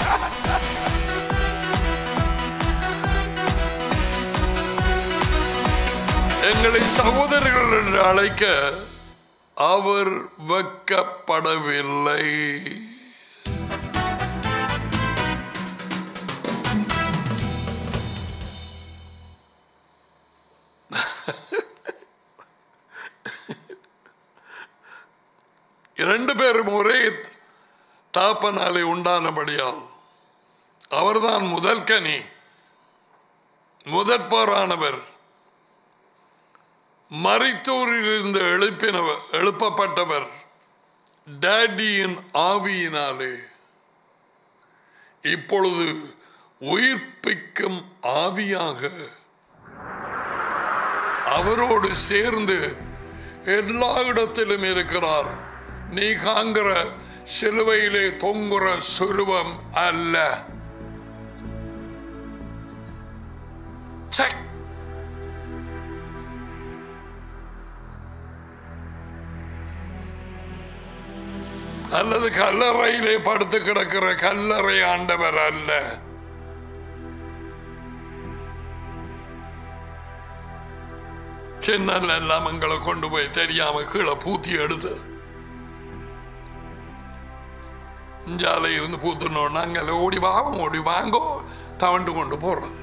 [SPEAKER 1] எங்களை சகோதரர்கள் என்று அழைக்க அவர் வெக்கப்படவில்லை இரண்டு பேரும் ஒரே தாப்பனாலே உண்டானபடியால் அவர்தான் முதல் கனி முதற்போரானவர் மறைத்தோரில் இருந்து எழுப்பினவர் எழுப்பப்பட்டவர் டேடியின் ஆவியினாலே இப்பொழுது உயிர்ப்பிக்கும் ஆவியாக அவரோடு சேர்ந்து எல்லா இடத்திலும் இருக்கிறார் நீ காங்கிற சிலுவையிலே தொங்குற சுருவம் அல்ல ச்சே. அல்லது கல்லறையிலே படுத்து கிடக்கிற கல்லறை ஆண்டவர் அல்ல சின்னல் எல்லாம் எங்களை கொண்டு போய் தெரியாம கீழே பூத்தி எடுத்து இஞ்சால இருந்து பூத்துனோன்னா அங்கே ஓடி வாங்க ஓடி வாங்கோ தவண்டு கொண்டு போறது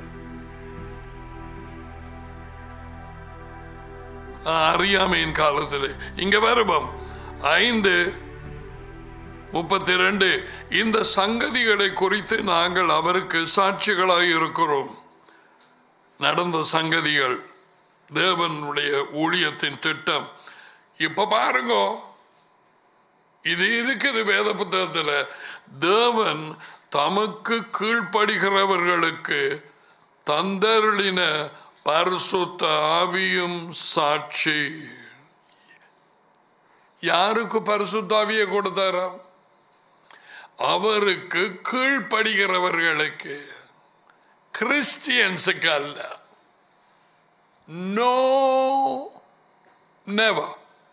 [SPEAKER 1] அறியாமையின் காலத்தில் இங்க வருவோம் ஐந்து முப்பத்தி ரெண்டு இந்த சங்கதிகளை குறித்து நாங்கள் அவருக்கு சாட்சிகளாய் இருக்கிறோம் நடந்த சங்கதிகள் தேவனுடைய ஊழியத்தின் திட்டம் இப்ப பாருங்க இது இருக்குது வேத புத்தகத்தில் தேவன் தமக்கு கீழ்ப்படுகிறவர்களுக்கு தந்தருளின பரிசுத்த ஆவியும் சாட்சி யாருக்கு பரிசுத்தாவியை கொடுத்தாராம் அவருக்கு கீழ்ப்படுகிறவர்களுக்கு கிறிஸ்டியன்ஸுக்கு அல்ல நோ நெவர்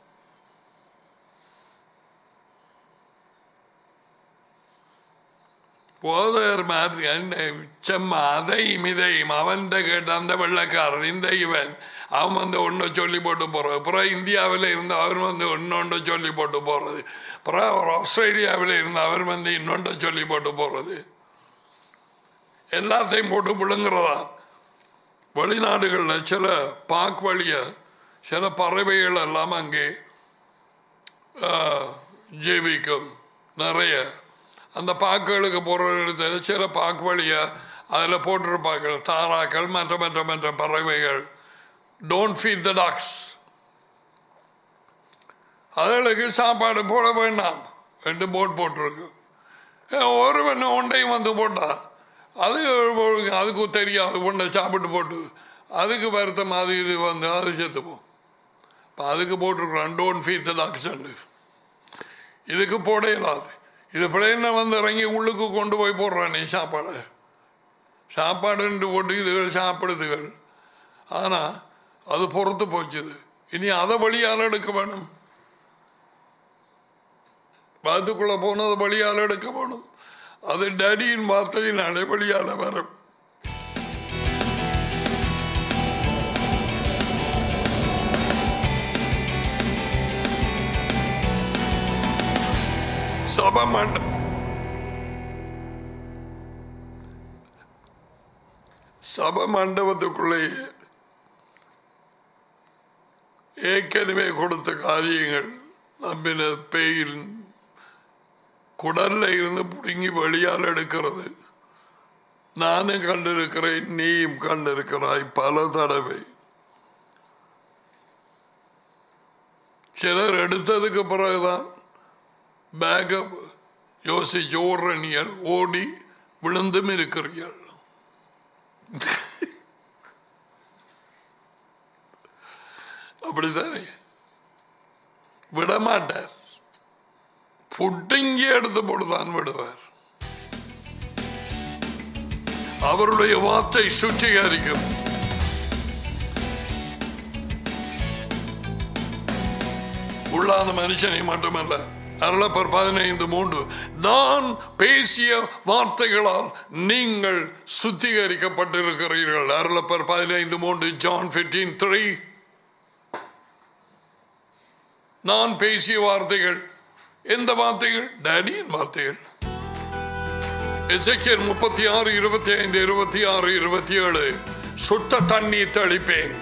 [SPEAKER 1] போதர் மாதிரி செம்ம அதையும் இதையும் அவன்கிட்ட கேட்ட அந்த வெள்ளக்காரன் இந்த இவன் அவன் வந்து ஒன்றை சொல்லி போட்டு போறது அப்புறம் இந்தியாவில் இருந்து அவர் வந்து இன்னொன்றை சொல்லி போட்டு போறது அப்புறம் அவர் ஆஸ்திரேலியாவில் இருந்து அவர் வந்து இன்னொன்றை சொல்லி போட்டு போறது எல்லாத்தையும் போட்டு விழுங்குறதா வெளிநாடுகளில் சில பாக் வழிய சில பறவைகள் எல்லாம் அங்கே ஆ, ஜீவிக்கும் நிறைய அந்த பாக்குகளுக்கு போகிற இடத்துல சில பாக்கு வழிய அதில் போட்டிருப்பாங்க தாராக்கள் மற்ற மற்ற மற்ற பறவைகள் டோன்ட் ஃபீட் த டாக்ஸ் அதுகளுக்கு சாப்பாடு போட வேண்டாம் ரெண்டு போட் போட்டிருக்கு ஒருவன் ஒன்றையும் வந்து போட்டா அது அதுக்கு தெரியாது ஒன்றை சாப்பிட்டு போட்டு அதுக்கு வருத்தம் அது இது வந்து அது செத்துப்போம் இப்போ அதுக்கு போட்டிருக்கிறோம் டோன்ட் ஃபீட் த டாக்ஸண்டு இதுக்கு போட இயலாது இது பிள்ளைங்க வந்து இறங்கி உள்ளுக்கு கொண்டு போய் போடுறான் நீ சாப்பாடு சாப்பாடுன்ட்டு போட்டு இதுகள் சாப்பிடுதுகள் ஆனால் அது பொறுத்து போச்சுது இனி அதை வழியால் எடுக்க வேணும் பாத்துக்குள்ள போனது வழியால் எடுக்க வேணும் அது டேடியின் வார்த்தையினாலே வழியால் வரும் சபமண்ட சப மண்டபத்துக்குள்ளே ஏற்கனவே கொடுத்த காரியங்கள் நம்பின பேயில் குடல்ல இருந்து பிடுங்கி வெளியால் எடுக்கிறது நானும் கண்டிருக்கிறேன் நீயும் கண்டிருக்கிறாய் பல தடவை சிலர் எடுத்ததுக்கு பிறகுதான் பேக்கப் யோசிச்சு ஓடுற நீங்கள் ஓடி விழுந்தும் இருக்கிறீர்கள் அப்படித்தானே விடமாட்டார் புட்டிங்கி எடுத்து போட்டுதான் விடுவார் அவருடைய வார்த்தை சுத்திகரிக்கும் உள்ளாத மனுஷனை மட்டுமல்ல அருளப்பர் பதினைந்து மூன்று நான் பேசிய வார்த்தைகளால் நீங்கள் சுத்திகரிக்கப்பட்டிருக்கிறீர்கள் அருளப்பர் பதினைந்து மூன்று ஜான் பிப்டீன் த்ரீ நான் பேசிய வார்த்தைகள் எந்த வார்த்தைகள் டேடியின் வார்த்தைகள் எசைக்கியல் முப்பத்தி ஆறு இருபத்தி ஐந்து இருபத்தி ஆறு இருபத்தி ஏழு சுட்ட தண்ணீர் தெளிப்பேன்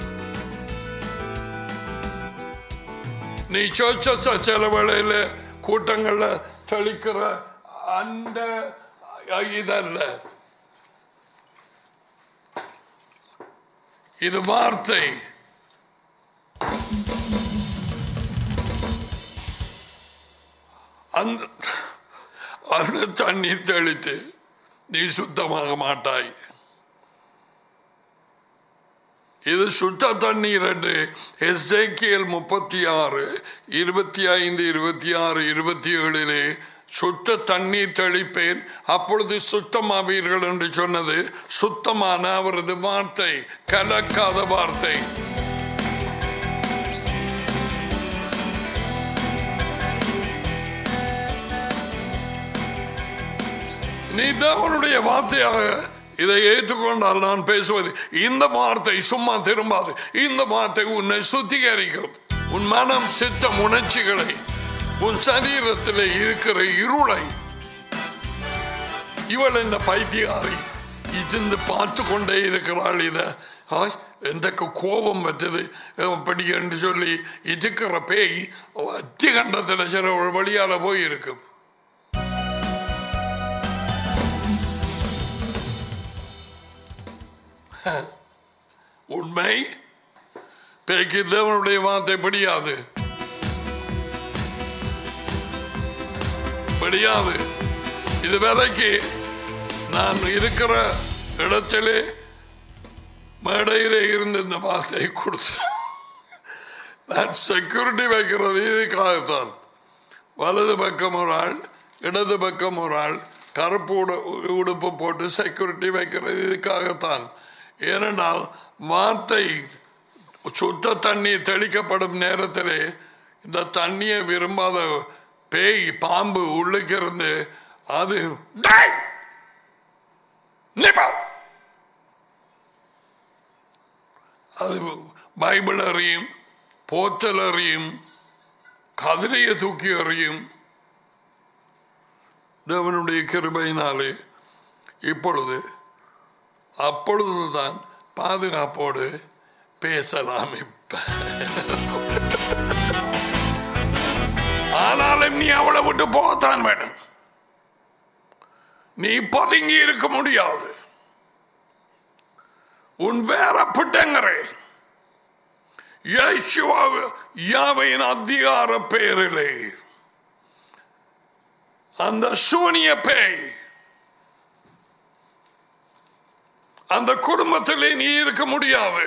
[SPEAKER 1] நீ சோச்ச சில வேளையில கூட்டங்கள்ல தெளிக்கிற அந்த இதல்ல இது வார்த்தை அந்த அந்த தண்ணீர் தெளித்து நீ சுத்தமாக மாட்டாய் இது சுத்த தண்ணீர் என்று எஸ்ஏக்கியல் முப்பத்தி ஆறு இருபத்தி ஐந்து இருபத்தி ஆறு இருபத்தி ஏழிலே சுத்த தண்ணீர் தெளிப்பேன் அப்பொழுது சுத்தமாவீர்கள் என்று சொன்னது சுத்தமான அவரது வார்த்தை கலக்காத வார்த்தை நீ தேவனுடைய வார்த்தையாக இதை ஏற்றுக்கொண்டால் நான் பேசுவது இந்த வார்த்தை சும்மா திரும்பாது இந்த வார்த்தை உன்னை சுத்திகரிக்கும் உன் மனம் சித்தம் உணர்ச்சிகளை உன் சரீரத்தில் இருக்கிற இருளை இவள் இந்த பைத்தியாரி இருந்து பார்த்து கொண்டே இருக்கிறாள் இத എന്തൊക്കെ കോപം പറ്റത് പടി എന്ന് ചൊല്ലി ഇതുക്കിற പേയ് അത്യകണ്ഠത്തിലെ ചില വഴിയാലെ പോയിരിക്കും உண்மை பேய்க்கு தேவனுடைய வார்த்தை படியாது படியாது இது விலைக்கு நான் இருக்கிற இடத்திலே மேடையிலே இருந்து இந்த வார்த்தை கொடுத்து நான் செக்யூரிட்டி வைக்கிறது இதுக்காகத்தான் வலது பக்கம் ஒரு ஆள் இடது பக்கம் ஒரு ஆள் கருப்பு உடுப்பு போட்டு செக்யூரிட்டி வைக்கிறது இதுக்காகத்தான் ஏனென்றால் வார்த்தை சுத்த தண்ணி தெளிக்கப்படும் நேரத்திலே இந்த தண்ணியை விரும்பாத பேய் பாம்பு உள்ளுக்கு இருந்து அது அது பைபிள் அறியும் போத்தல் அறியும் கதிரையை தூக்கி அறியும் தேவனுடைய கிருபையினாலே இப்பொழுது அப்பொழுதுதான் பாதுகாப்போடு பேசலாம் இப்ப ஆனாலும் நீ அவளை விட்டு போகத்தான் வேணும் நீ பதுங்கி இருக்க முடியாது உன் வேற பிட்டங்கரை யாவையின் அதிகார பெயரிலே அந்த சூனிய பேய் அந்த குடும்பத்திலே நீ இருக்க முடியாது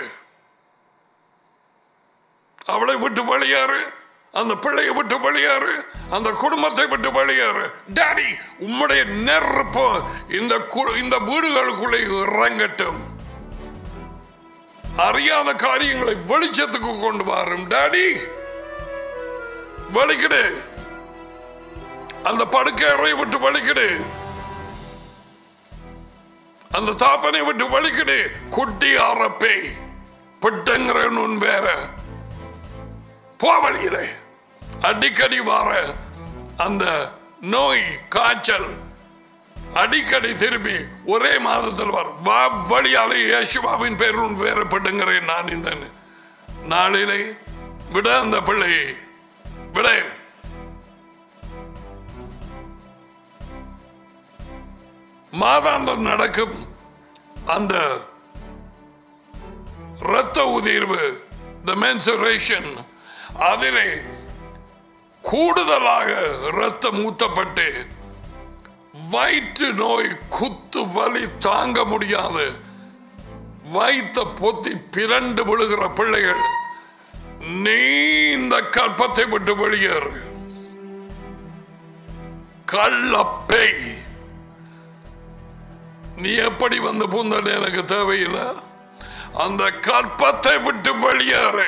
[SPEAKER 1] அவளை விட்டு வெளியேறு அந்த பிள்ளையை விட்டு வெளியேறு அந்த குடும்பத்தை விட்டு வெளியேறு டாடி உம்முடைய நெருப்பு இந்த கு- இந்த வீடுகளுக்குள்ளே இறங்கட்டும் அறியாத காரியங்களை வெளிச்சத்துக்கு கொண்டு வரும் டாடி வலிக்கிடு அந்த படுக்கை அறையை விட்டு வலிக்கிடு அந்த தாப்பனை விட்டு வலிக்கிடு குட்டி ஆறப்பே பிட்டங்கிற உன் வேற போவழியிலே அடிக்கடி வார அந்த நோய் காய்ச்சல் அடிக்கடி திரும்பி ஒரே மாதத்தில் வர வா வழியாலே யேசுவாவின் பேருன் வேறப்படுங்கிறேன் நான் இந்த நாளிலே விட அந்த பிள்ளையை விட மாதாந்தம் நடக்கும் அந்த இரத்த உதிர்வு the mensuration அதிலே கூடுதலாக இரத்தம் ஊத்தப்பட்டு வயிற்று நோய் குத்து வலி தாங்க முடியாது வைத்த பொத்தி பிறண்டு விழுகிற பிள்ளைகள் நீ இந்த கற்பத்தை விட்டு வெளியேறு கள்ளப்பை நீ எப்படி வந்து பூந்தட எனக்கு தேவையில்லை அந்த கற்பத்தை விட்டு வெளியேறு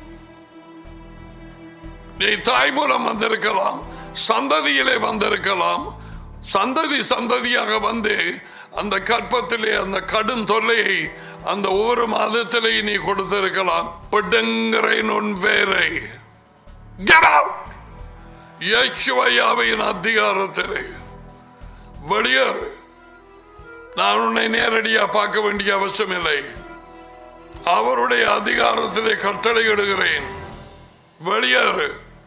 [SPEAKER 1] நீ தாய் மூலம் வந்திருக்கலாம் சந்ததியிலே வந்திருக்கலாம் சந்ததி சந்ததியாக வந்து அந்த கற்பத்திலே அந்த கடும் தொல்லையை அந்த ஒவ்வொரு மாதத்திலே நீ கொடுத்திருக்கலாம் பிடுங்கிறேன் உன் வேரை Get out! யேசுவையாவையின் அதிகாரத்திலே வெளியேறு நான் உன்னை நேரடியா பார்க்க வேண்டிய அவசியம் இல்லை அவருடைய அதிகாரத்திலே கட்டளை இடுகிறேன் வெளியேறு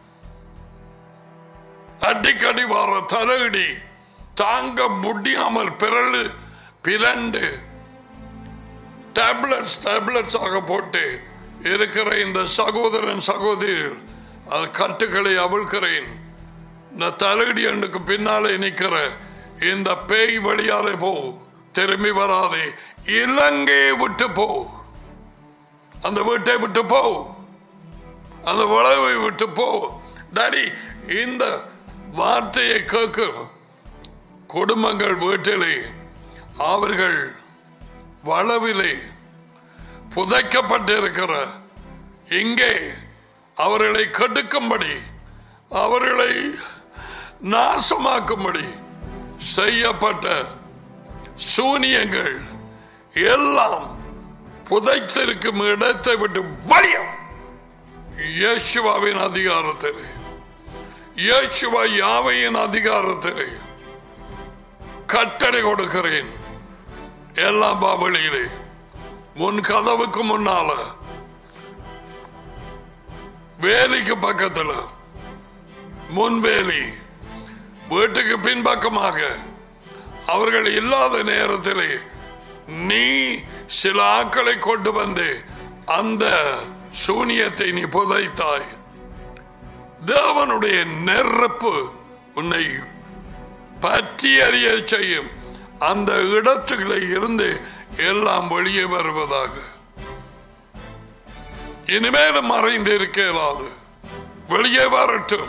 [SPEAKER 1] அடிக்கடி வர தலையிடி தாங்க முடியாமல் பிறழு பிறண்டு டேப்லெட்ஸ் டேப்லெட்ஸ் ஆக போட்டு இருக்கிற இந்த சகோதரன் சகோதரி அது கட்டுகளை அவிழ்க்கிறேன் இந்த தலையடி அண்டுக்கு பின்னாலே நிக்கிற இந்த பேய் வழியாலே போ திரும்பி வராதே இலங்கையை விட்டு போ அந்த வீட்டை விட்டு போ அந்த விளைவை விட்டு போ டாடி இந்த வார்த்தையை கேட்கும் குடும்பங்கள் வீட்டிலே அவர்கள் வளவிலே புதைக்கப்பட்டிருக்கிற இங்கே அவர்களை கெடுக்கும்படி அவர்களை நாசமாக்கும்படி செய்யப்பட்ட சூனியங்கள் எல்லாம் புதைத்திருக்கும் இடத்தை விட்டு வழியும் இயேசுவாவின் அதிகாரத்திலே இயேசுவா யாவையின் அதிகாரத்திலே கட்டளை கொடுக்கிறேன் எல்லா பாவலியிலே முன் கதவுக்கு முன்னால வேலிக்கு பக்கத்துல முன்வேலி வீட்டுக்கு பின்பக்கமாக அவர்கள் இல்லாத நேரத்திலே நீ சில ஆக்களை கொண்டு வந்து அந்த சூனியத்தை நீ புதைத்தாய் தேவனுடைய நெருப்பு உன்னை பற்றி அறிய செய்யும் அந்த இடத்துகளை இருந்து எல்லாம் வெளியே வருவதாக இனிமேலும் மறைந்து இருக்க இயலாது வெளியே வரட்டும்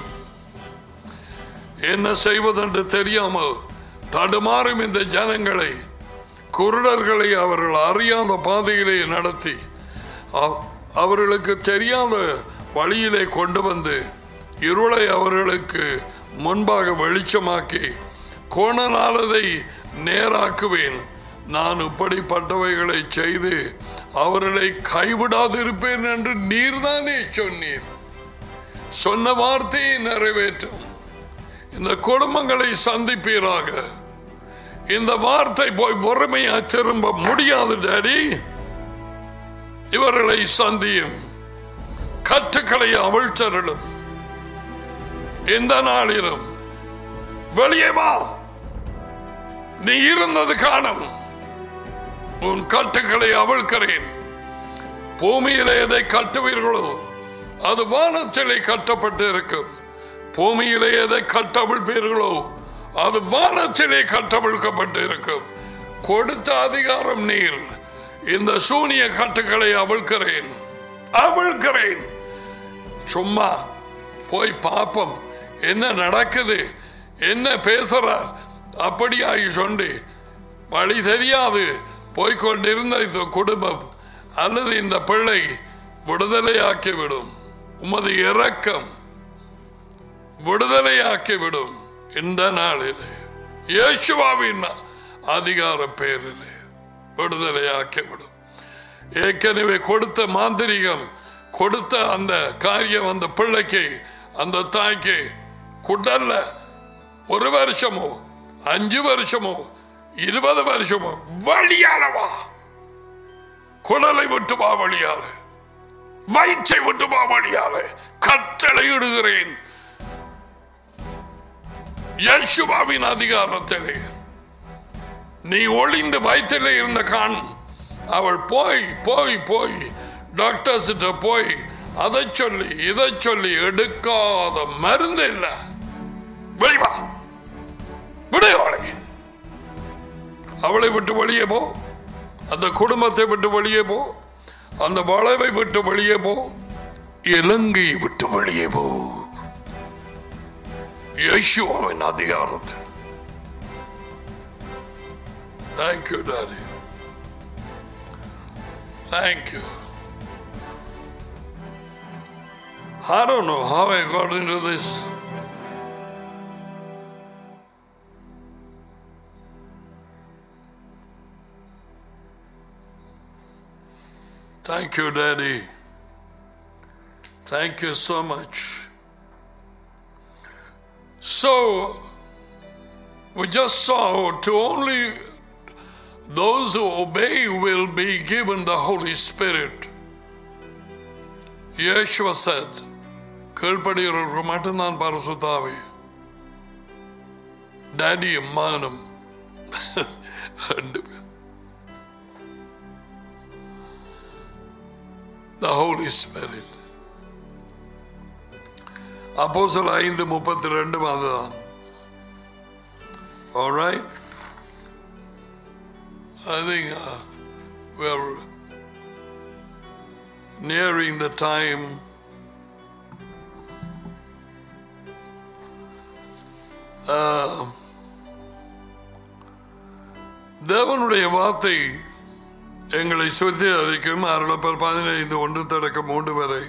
[SPEAKER 1] என்ன செய்வதென்று தெரியாமல் தடுமாறும் இந்த ஜனங்களை குருடர்களை அவர்கள் அறியாத பாதையிலே நடத்தி அவ- அவர்களுக்கு தெரியாத வழியிலே கொண்டு வந்து இருளை அவர்களுக்கு முன்பாக வெளிச்சமாக்கி கோணனாலதை நேராக்குவேன் நான் இப்படிப்பட்டவைகளை செய்து அவர்களை கைவிடாதிருப்பேன் என்று நீர்தானே சொன்னீர் சொன்ன வார்த்தையை நிறைவேற்றும் இந்த குடும்பங்களை சந்திப்பீராக இந்த வார்த்தை போய் பொறுமையா திரும்ப முடியாது டாடி இவர்களை சந்தியும் கற்றுக்களை அவிழ்த்தருளும் இந்த நாளிலும் வெளியே வா நீ இருந்தது காணும் உன் கட்டுக்களை அவிழ்க்கிறேன் பூமியிலே எதை கட்டுவீர்களோ அது வானத்திலே கட்டப்பட்டு இருக்கும் பூமியிலே எதை கட்டவிழ்ப்பீர்களோ அது வானத்திலே கட்டவிழ்க்கப்பட்டு இருக்கும் கொடுத்த அதிகாரம் நீர் இந்த சூனிய கட்டுக்களை அவிழ்க்கிறேன் அவிழ்க்கிறேன் சும்மா போய் பார்ப்போம் என்ன நடக்குது என்ன பேசுறார் அப்படியாய் சொல்லி வழி தெரியாது போய்கொண்டிருந்த இந்த குடும்பம் அல்லது இந்த பிள்ளை விடுதலையாக்கிவிடும் உமது இரக்கம் விடுதலையாக்கிவிடும் இந்த நாளில் இயேசுவாவின் அதிகார பேரில் விடுதலையாக்கிவிடும் ஏற்கனவே கொடுத்த மாந்திரிகம் கொடுத்த அந்த காரியம் அந்த பிள்ளைக்கு அந்த தாய்க்கு குடல்ல ஒரு வருஷமோ அஞ்சு வருஷமோ இருபது வருஷமோ வழியாலவா குடலை விட்டு வா வழியால வயிற்றை விட்டு வா வழியால கட்டளை இடுகிறேன் யேசுவாவின் அதிகாரத்திலே நீ ஒளிந்து வயிற்றிலே இருந்த கான் அவள் போய் போய் போய் டாக்டர்ஸ் போய் அதை சொல்லி இதை சொல்லி எடுக்காத மருந்து இல்லை வெளிவா விடு அவளை அவளை விட்டு வெளியே போ அந்த குடும்பத்தை விட்டு வெளியே போ அந்த வளவை விட்டு வெளியே போ இலங்கையை விட்டு வெளியே போ யேசுவின் அதிகாரத்தில் thank you daddy thank you I don't know how I got into this. Thank you, Daddy. Thank you so much. So, we just saw to only those who obey will be given the Holy Spirit. Yeshua said, கீழ்ப்படுகிறவர்கள் மட்டும்தான் பரிசுத்தாவி டேடியும் மகனும் ரெண்டு பேர் the Holy Spirit. அப்போ சில ஐந்து முப்பத்தி ரெண்டு அதுதான் All right? I think uh, we're nearing the time uh, தேவனுடைய வார்த்தை எங்களை சுத்தி அறிக்கும் அருளப்பர் பதினைந்து ஒன்று தொடக்கம் மூன்று வரை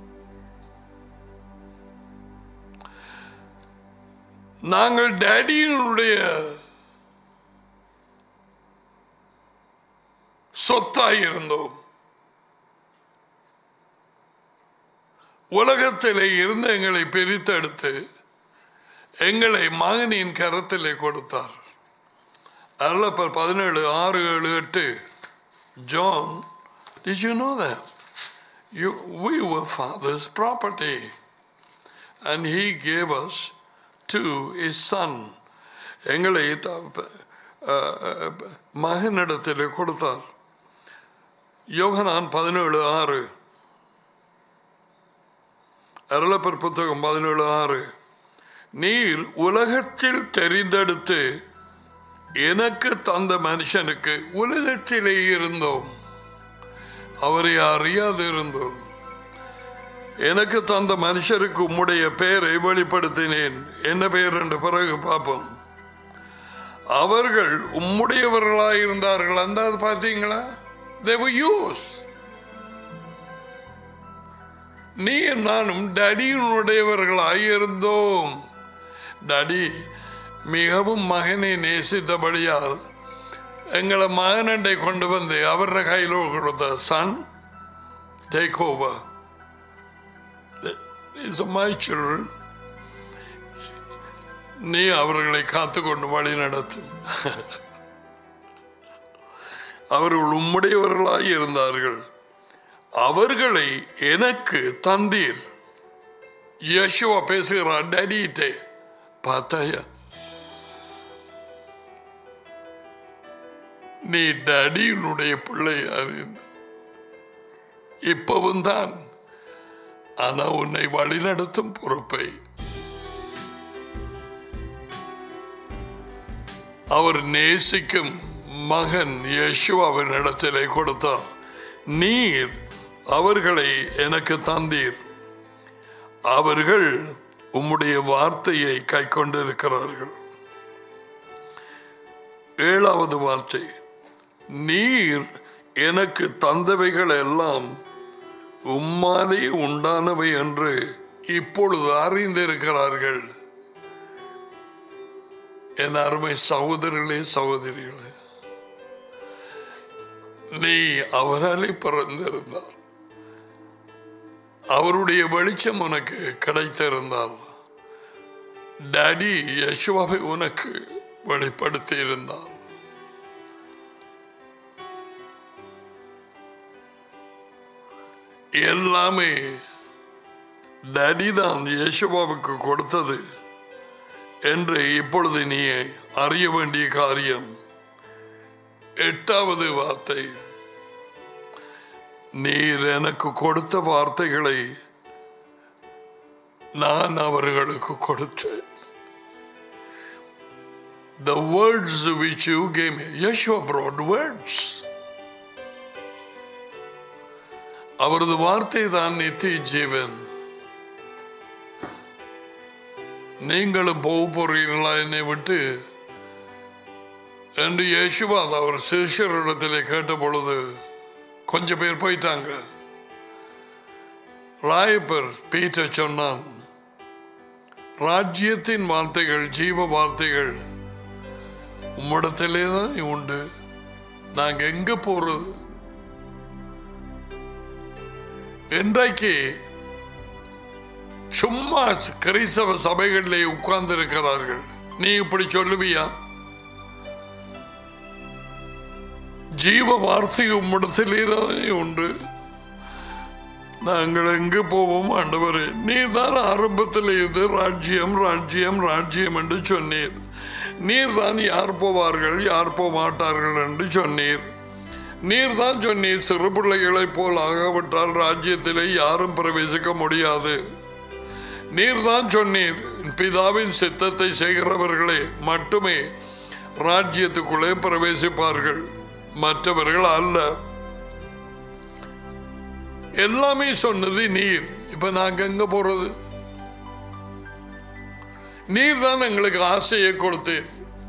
[SPEAKER 1] நாங்கள் டேடியினுடைய சொத்தாய் இருந்தோம் உலகத்திலே இருந்து எங்களை பிரித்தெடுத்து எங்களை மகனின் கரத்திலே கொடுத்தார் அருளப்பர் பதினேழு ஆறு ஏழு எட்டு John, did you know that? You, we were father's property. And he gave us to his son. எங்களை மகனிடத்தில் கொடுத்தார் யோகனான் பதினேழு ஆறு அருளப்பர் புத்தகம் பதினேழு ஆறு நீர் உலகத்தில் தெரிந்தெடுத்து எனக்கு தந்த மனுஷனுக்கு உலகத்திலே இருந்தோம் அவரை அறியாது இருந்தோம் எனக்கு தந்த மனுஷருக்கு உம்முடைய பெயரை வெளிப்படுத்தினேன் என்ன பெயர் என்று பிறகு பார்ப்போம் அவர்கள் உம்முடையவர்களாக இருந்தார்கள் அந்த அது பார்த்தீங்களா தேவ யூஸ் நீ நானும் டடியினுடையவர்களாக இருந்தோம் டடி மிகவும் மகனை நேசித்தபடியால் எங்களை மகனண்டை கொண்டு வந்து அவர கையில் கொடுத்த son take over is my children நீ அவர்களை காத்துக்கொண்டு வழி நடத்தும் அவர்கள் உம்முடையவர்களாய் இருந்தார்கள் அவர்களை எனக்கு தந்தீர் யேசுவா பேசுகிறார் டடிட்டே பார்த்தாயா நீ டடியினுடைய பிள்ளையாது இப்பவும் தான் ஆனா உன்னை வழிநடத்தும் பொறுப்பை அவர் நேசிக்கும் மகன் யேசுவாவின் இடத்திலே கொடுத்தார் நீர் அவர்களை எனக்கு தந்தீர் அவர்கள் உம்முடைய வார்த்தையை கை கொண்டிருக்கிறார்கள் ஏழாவது வார்த்தை நீர் எனக்கு தந்தவைகள் எல்லாம் உம்மாலே உண்டானவை என்று இப்பொழுது அறிந்திருக்கிறார்கள் என் அருமை சகோதரர்களே சகோதரிகளே நீ அவராலே பிறந்திருந்தார் அவருடைய வெளிச்சம் உனக்கு கிடைத்திருந்தால் டாடி யசுவாவை உனக்கு வெளிப்படுத்தி இருந்தார் எல்லாமே டாடி தான் யேசுவாவுக்கு கொடுத்தது என்று இப்பொழுது நீ அறிய வேண்டிய காரியம் எட்டாவது வார்த்தை நீர் எனக்கு கொடுத்த வார்த்தைகளை நான் அவர்களுக்கு கொடுத்தேன் The words which you gave me, Yeshua brought words. அவரது வார்த்தை தான் நித்திய ஜீவன் நீங்களும் போக போறீங்களா என்னை விட்டு என்று யேசுவா அவர் சிஷரிடத்திலே கேட்ட பொழுது கொஞ்சம் பேர் போயிட்டாங்க ராயப்பர் பீட்டர் சொன்னான் ராஜ்யத்தின் வார்த்தைகள் ஜீவ வார்த்தைகள் உம்மிடத்திலே தான் உண்டு நாங்க எங்க போறது இன்றைக்கு சும்மா கிறிஸ்தவ சபைகளிலே உட்கார்ந்து இருக்கிறார்கள் நீ இப்படி சொல்லுவியா ஜீவ வார்த்தை உம்மிடத்திலேதானே உண்டு நாங்கள் எங்கு போவோம் ஆண்டவரே நீர் தான் ஆரம்பத்தில் இது ராஜ்யம் ராஜ்யம் ராஜ்யம் என்று சொன்னீர் நீர் தான் யார் போவார்கள் யார் போக மாட்டார்கள் என்று சொன்னீர் நீர் தான் சொன்னீர் சிறு பிள்ளைகளைப் போல் ஆகவிட்டால் ராஜ்யத்திலே யாரும் பிரவேசிக்க முடியாது நீர் தான் சொன்னீர் பிதாவின் சித்தத்தை செய்கிறவர்களே மட்டுமே ராஜ்யத்துக்குள்ளே பிரவேசிப்பார்கள் மற்றவர்கள் அல்ல எல்லாமே சொன்னது நீர் இப்ப நாங்க எங்க போறது நீர் தான் எங்களுக்கு ஆசையை கொடுத்தீர்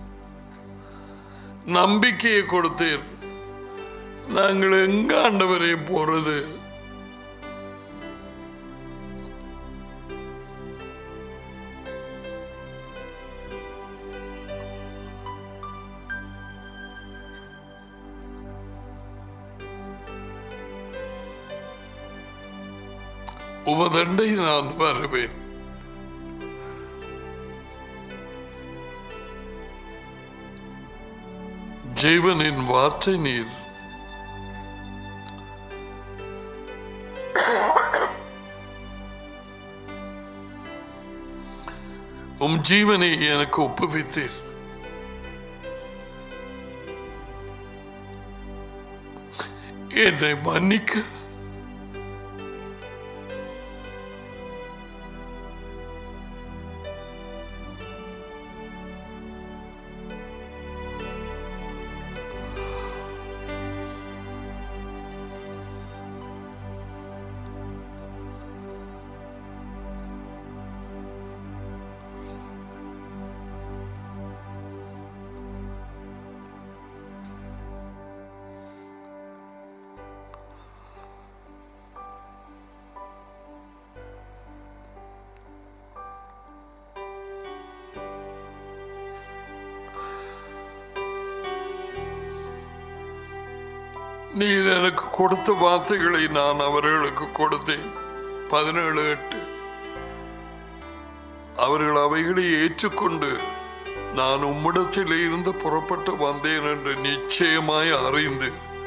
[SPEAKER 1] நம்பிக்கையை கொடுத்தீர் நாங்கள் எங்க ஆண்டவரே போறது உமதண்டை நான் வருவேன் ஜீவனின் வார்த்தை நீர் உம் ஜீவனை எனக்கு ஒப்புவித்தீர் என்னை மன்னிக்க நீர் எனக்கு கொடுத்த வார்த்தைகளை நான் அவர்களுக்கு கொடுத்தேன் பதினேழு எட்டு அவர்கள் அவைகளை ஏற்றுக்கொண்டு நான் உம்மிடத்தில் இருந்து புறப்பட்டு வந்தேன் என்று நிச்சயமாய் அறிந்து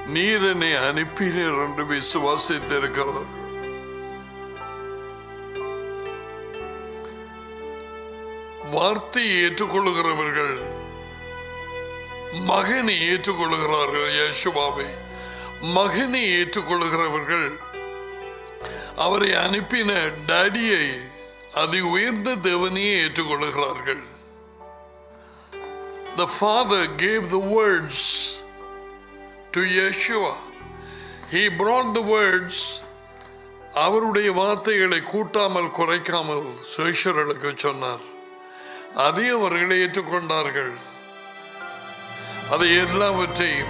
[SPEAKER 1] நீர் என்னை அனுப்பினீர் என்று விசுவாசித்திருக்கிறார் வார்த்தையை ஏற்றுக்கொள்ளுகிறவர்கள் மகனை ஏற்றுக்கொள்ளுகிறார்கள் யேசுவாவை மகனை ஏற்றுக்கொள்ளுகிறவர்கள் அவரை அனுப்பின டாடியை அதி உயர்ந்த தேவனையே ஏற்றுக்கொள்ளுகிறார்கள் The Father gave the words to Yeshua. He brought the words அவருடைய வார்த்தைகளை கூட்டாமல் குறைக்காமல் சேஷர்களுக்கு சொன்னார் அதை அவர்கள் ஏற்றுக்கொண்டார்கள் அதை எல்லாவற்றையும்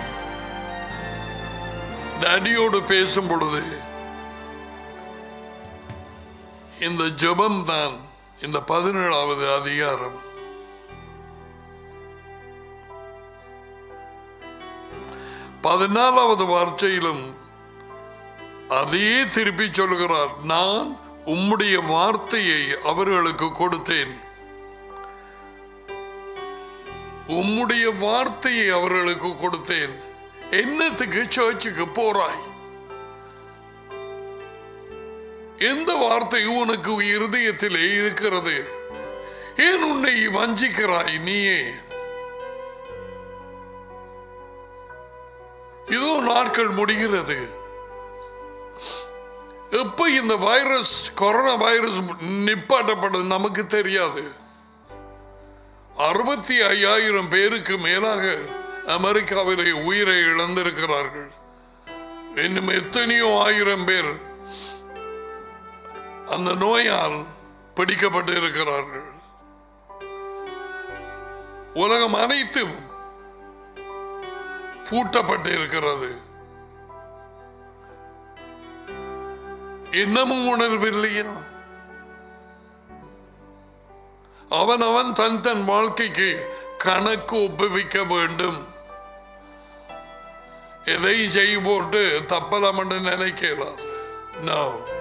[SPEAKER 1] டேடியோடு பேசும் பொழுது இந்த ஜெபம் தான் இந்த பதினேழாவது அதிகாரம் பதினாலாவது வார்த்தையிலும் அதையே திருப்பி சொல்கிறார் நான் உம்முடைய வார்த்தையை அவர்களுக்கு கொடுத்தேன் உம்முடைய வார்த்தையை அவர்களுக்கு கொடுத்தேன் என்னத்துக்கு சர்ச்சுக்கு போறாய் எந்த வார்த்தை உனக்கு இருதயத்திலே இருக்கிறது ஏன் உன்னை வஞ்சிக்கிறாய் நீயே இதோ நாட்கள் முடிகிறது எப்ப இந்த வைரஸ் கொரோனா வைரஸ் நிப்பாட்டப்படும் நமக்கு தெரியாது அறுபத்தி ஐயாயிரம் பேருக்கு மேலாக அமெரிக்காவிலே உயிரை இழந்திருக்கிறார்கள் இன்னும் எத்தனையோ ஆயிரம் பேர் அந்த நோயால் பிடிக்கப்பட்டு இருக்கிறார்கள் உலகம் அனைத்தும் பூட்டப்பட்டு இருக்கிறது இன்னமும் உணர்வில்லையா அவன் அவன் தன் தன் வாழ்க்கைக்கு கணக்கு ஒப்புவிக்க வேண்டும் எதையும் செய்ய போட்டு தப்பலாம் என்று நினைக்கலாம் No.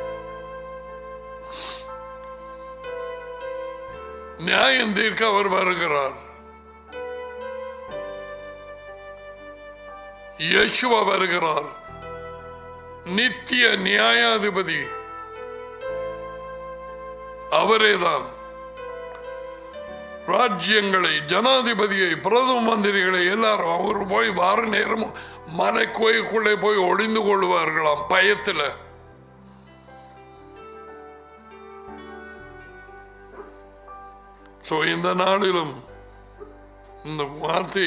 [SPEAKER 1] நியாயம் தீர்க்க அவர் வருகிறார் யேசுவா வருகிறார் நித்திய நியாயாதிபதி அவரேதான் ராஜ்யங்களை ஜனாதிபதியை பிரதம மந்திரிகளை எல்லாரும் அவர் போய் வார நேரமும் மனக்கோய்க்குள்ளே போய் ஒளிந்து கொள்வார்களாம் பயத்துல சோ இந்த நாளிலும் இந்த வார்த்தை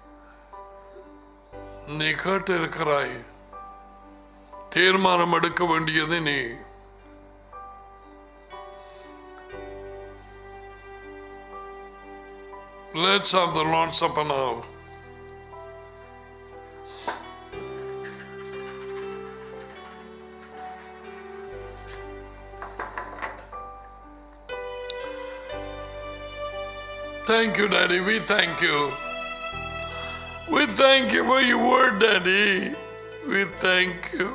[SPEAKER 1] நீ கேட்டு இருக்கிறாய் தீர்மானம் எடுக்க வேண்டியது நீ Let's have the Lord's Supper now. Thank you, Daddy. We thank you. We thank you for your word, Daddy. We thank you.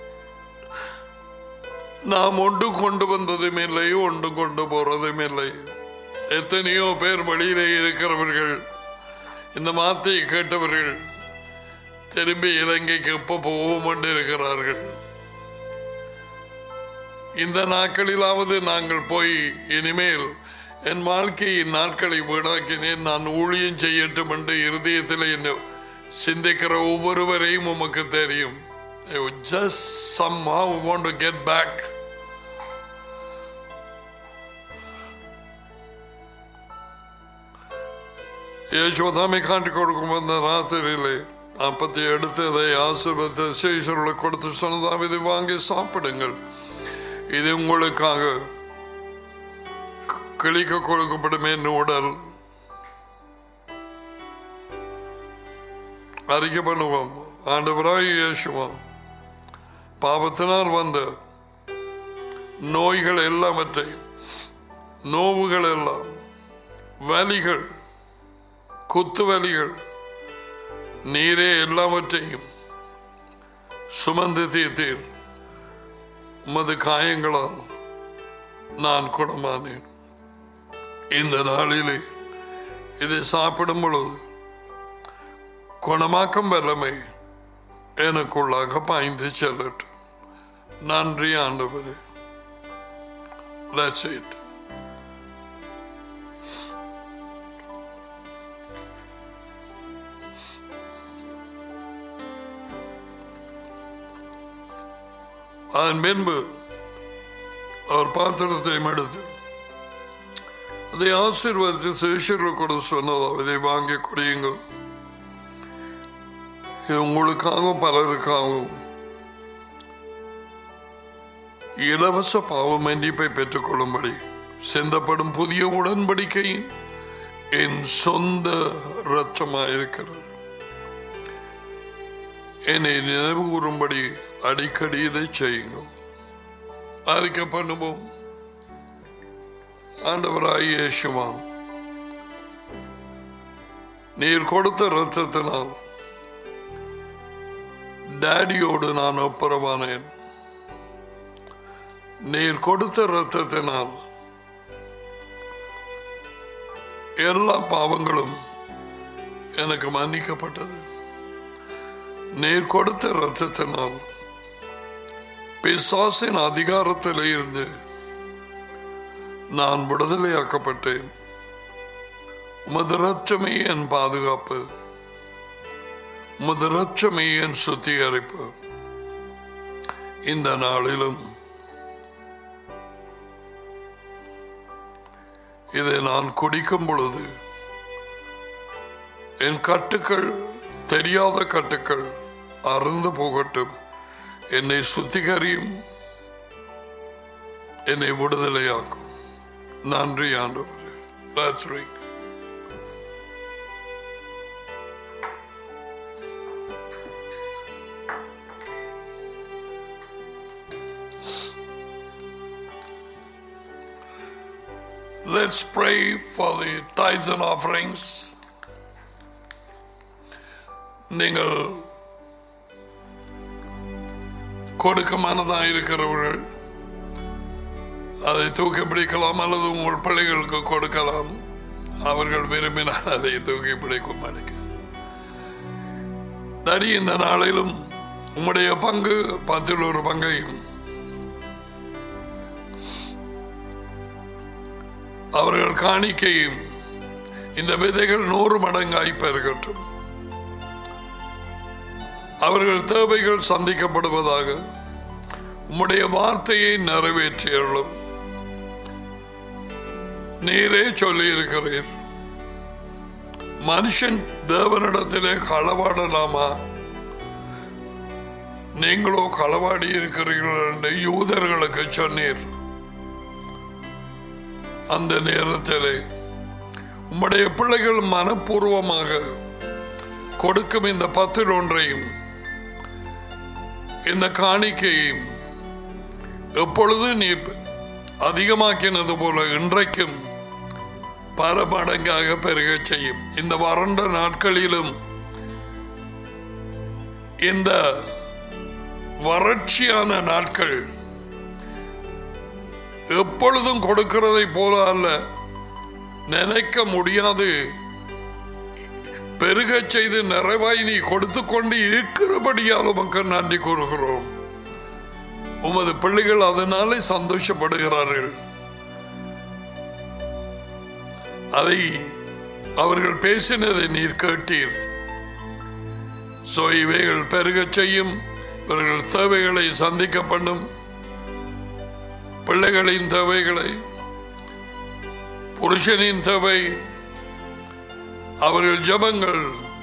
[SPEAKER 1] நாம் ஒன்று கொண்டு வந்ததும் இல்லை ஒன்று கொண்டு போறதும் இல்லை எத்தனையோ பேர் வழியிலே இருக்கிறவர்கள் இந்த வார்த்தையை கேட்டவர்கள் திரும்பி இலங்கைக்கு எப்ப போவோம் என்று இருக்கிறார்கள் இந்த நாட்களிலாவது நாங்கள் போய் இனிமேல் என் வாழ்க்கையின் நாட்களை வீணாக்கினேன் நான் ஊழியம் செய்யட்டும் என்று இருதயத்தில் என்ன சிந்திக்கிற ஒவ்வொருவரையும் உமக்கு தெரியும் just somehow want to get back யசோதாமை காட்டி கொடுக்கும் அந்த ராத்திரியிலே அப்பத்தை எடுத்து அதை ஆசிர்வத்தை சேஷர்களை கொடுத்து சொன்னதாம் இதை வாங்கி சாப்பிடுங்கள் இது உங்களுக்காக கிளிக்க கொடுக்கப்படும் என் உடல் அறிக்கை பண்ணுவோம் ஆண்டவராய் இயேசுவோம் பாவத்தினால் வந்த நோய்கள் எல்லாவற்றையும் நோவுகள் எல்லாம் வலிகள் குத்து வலிகள் நீரே எல்லாவற்றையும் சுமந்து தீர்த்தீர் உமது காயங்களால் நான் குணமானேன் இந்த நாளிலே இதை சாப்பிடும் பொழுது குணமாக்கும் வல்லமை எனக்குள்ளாக பாய்ந்து செல்லட்டும் நன்றி ஆண்டவரே That's it. அதன் பின்பு அவர் பாத்திரத்தை எடுத்து அதை ஆசீர்வதித்து சேஷர்கள் கூட சொன்னதோ இதை வாங்கி குடியுங்கள் இது உங்களுக்காகவும் பலருக்காகவும் இலவச பாவ மன்னிப்பை பெற்றுக் கொள்ளும்படி சிந்தப்படும் புதிய உடன்படிக்கையின் என் சொந்த ரத்தமாயிருக்கிறது என்னை நினைவு கூறும்படி அடிக்கடி இதை செய்யுங்கள் அறிக்கை பண்ணுவோம் ஆண்டவராய் இயேசுவாம் நீர் கொடுத்த ரத்தத்தினால் டேடியோடு நான் ஒப்புரவானேன் நீர் கொடுத்த ரத்தத்தினால் எல்லா பாவங்களும் எனக்கு மன்னிக்கப்பட்டது நீர் கொடுத்த ரத்தத்தினால் பிசாசின் அதிகாரத்தில் இருந்து நான் விடுதலையாக்கப்பட்டேன் உமது ரச்சமே என் பாதுகாப்பு உமது ரச்சமே என் சுத்திகரிப்பு இந்த நாளிலும் இதை நான் குடிக்கும் பொழுது என் கட்டுக்கள் தெரியாத கட்டுக்கள் அறந்து போகட்டும் என்னை சுத்திகரியும் என்னை விடுதலையாக்கும் நன்றி ஆண்டவர் That's right. Let's pray for the tithes and offerings. நீங்கள் கொடுக்க மனதாக இருக்கிறவர்கள் அதை தூக்கி பிடிக்கலாம் அல்லது உங்கள் பிள்ளைகளுக்கு கொடுக்கலாம் அவர்கள் விரும்பினால் அதை தூக்கி பிடிக்கும் நினைக்க தடி இந்த நாளிலும் உம்முடைய பங்கு பத்தில் ஒரு பங்கையும் அவர்கள் காணிக்கையும் இந்த விதைகள் நூறு மடங்காய் பெருகட்டும் அவர்கள் தேவைகள் சந்திக்கப்படுவதாக உம்முடைய வார்த்தையை நிறைவேற்றியுள்ளும் நீரே சொல்லி இருக்கிறீர் மனுஷன் தேவனிடத்திலே களவாடலாமா நீங்களோ களவாடி இருக்கிறீர்கள் என்று யூதர்களுக்கு சொன்னீர் அந்த நேரத்திலே உம்முடைய பிள்ளைகள் மனப்பூர்வமாக கொடுக்கும் இந்த பத்தில் ஒன்றையும் இந்த காணிக்கையும் எப்பொழுது நீ அதிகமாக்கினது போல இன்றைக்கும் பல மடங்காக பெருக செய்யும் இந்த வறண்ட நாட்களிலும் இந்த வறட்சியான நாட்கள் எப்பொழுதும் கொடுக்கிறதை போல அல்ல நினைக்க முடியாது பெருகச் செய்து நிறைவாய் நீ கொடுத்து கொண்டு இருக்கிறபடியால் உமக்கு நன்றி கூறுகிறோம் உமது பிள்ளைகள் அதனாலே சந்தோஷப்படுகிறார்கள் அதை அவர்கள் பேசினதை நீர் கேட்டீர் சோ இவைகள் பெருகச் செய்யும் இவர்கள் தேவைகளை சந்திக்க பண்ணும் பிள்ளைகளின் தேவைகளை புருஷனின் தேவை அவர்கள் ஜபங்கள்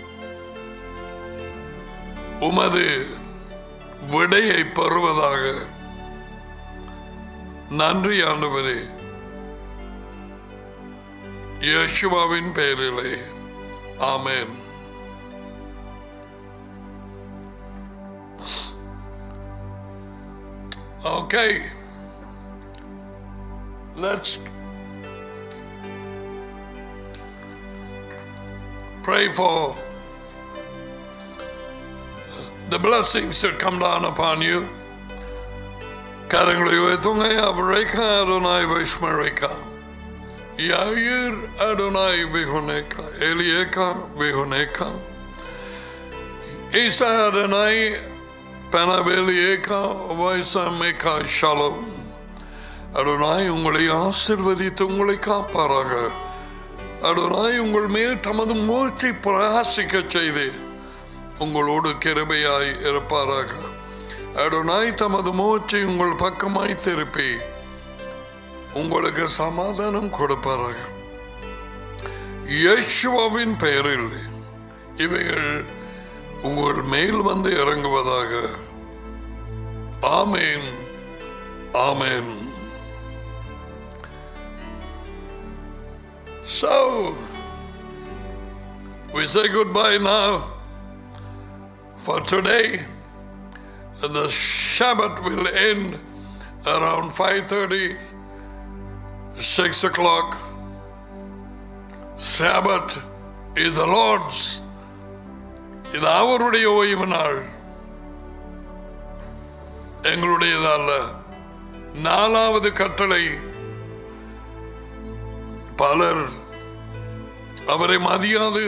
[SPEAKER 1] உமது விடையை பெறுவதாக நன்றி ஆண்டவரே யேசுவாவின் பெயரிலே ஆமென் Okay. Let's pray for the blessings that come down upon you. கரங்களை உயர்த்துங்க அவரைக்கா அருணாய் வைஷ்மரைக்கா யாயிர் அருணாய் விகுனேக்கா எலியேக்கா விகுனேக்கா Isa Adonai Panavelieka Vaisameka Shalom அருணாய் உங்களை ஆசிர்வதித்து உங்களை காப்பாராக அருணாய் உங்கள் மேல் தமது மூர்த்தி பிரகாசிக்க செய்து உங்களோடு கிருபையாய் இருப்பாராக அருணாய் தமது மூர்த்தி உங்கள் பக்கமாய் திருப்பி உங்களுக்கு சமாதானம் கொடுப்பாராக இயேசுவாவின் பெயரில் இவைகள் உங்கள் மேல் வந்து இறங்குவதாக ஆமேன் ஆமேன் So, we say goodbye now for today. And the Shabbat will end around 5.30, 6 o'clock. Sabbath is the Lord's. இது அவருடைய ஓய்வு நாள் எங்களுடையதல்ல நாலாவது கட்டளை பலர் அவரை மதியாது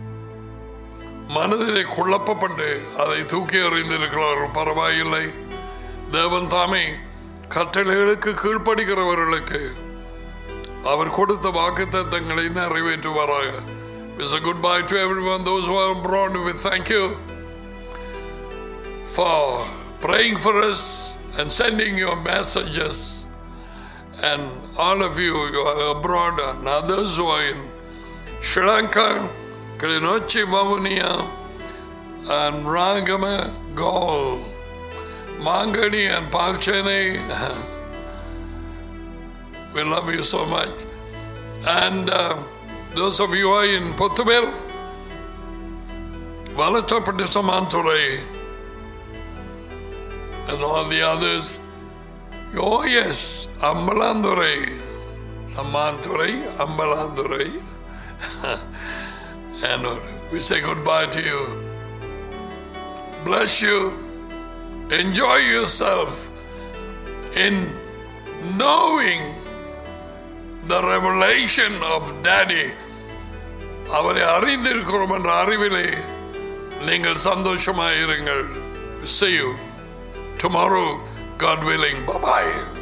[SPEAKER 1] மனதிலே குழப்பப்பட்டு அதை தூக்கி எறிந்திருக்கிறார்கள் பரவாயில்லை தேவன் தாமே கட்டளைகளுக்கு கீழ்ப்படுகிறவர்களுக்கு அவர் கொடுத்த வாக்கு தத்தங்களை நிறைவேற்றுவாராக It's a goodbye to everyone, those who are abroad. We thank you for praying for us and sending your messages. And all of you, you are abroad, and others who are in Sri Lanka, Klinochi, Vavonia, and Rangama, Gaul, Mangani, and Palchene. we love you so much. And uh, those of you who are in Potubel, Valatapati Samanturai, and all the others, oh yes, Ambalandurai, Samanturai, Ambalandurai. and we say goodbye to you. Bless you. Enjoy yourself in knowing the revelation of Daddy. அவரை அறிந்திருக்கிறோம் என்ற அறிவிலே நீங்கள் சந்தோஷமாயிருங்கள் See you tomorrow, God willing. Bye bye.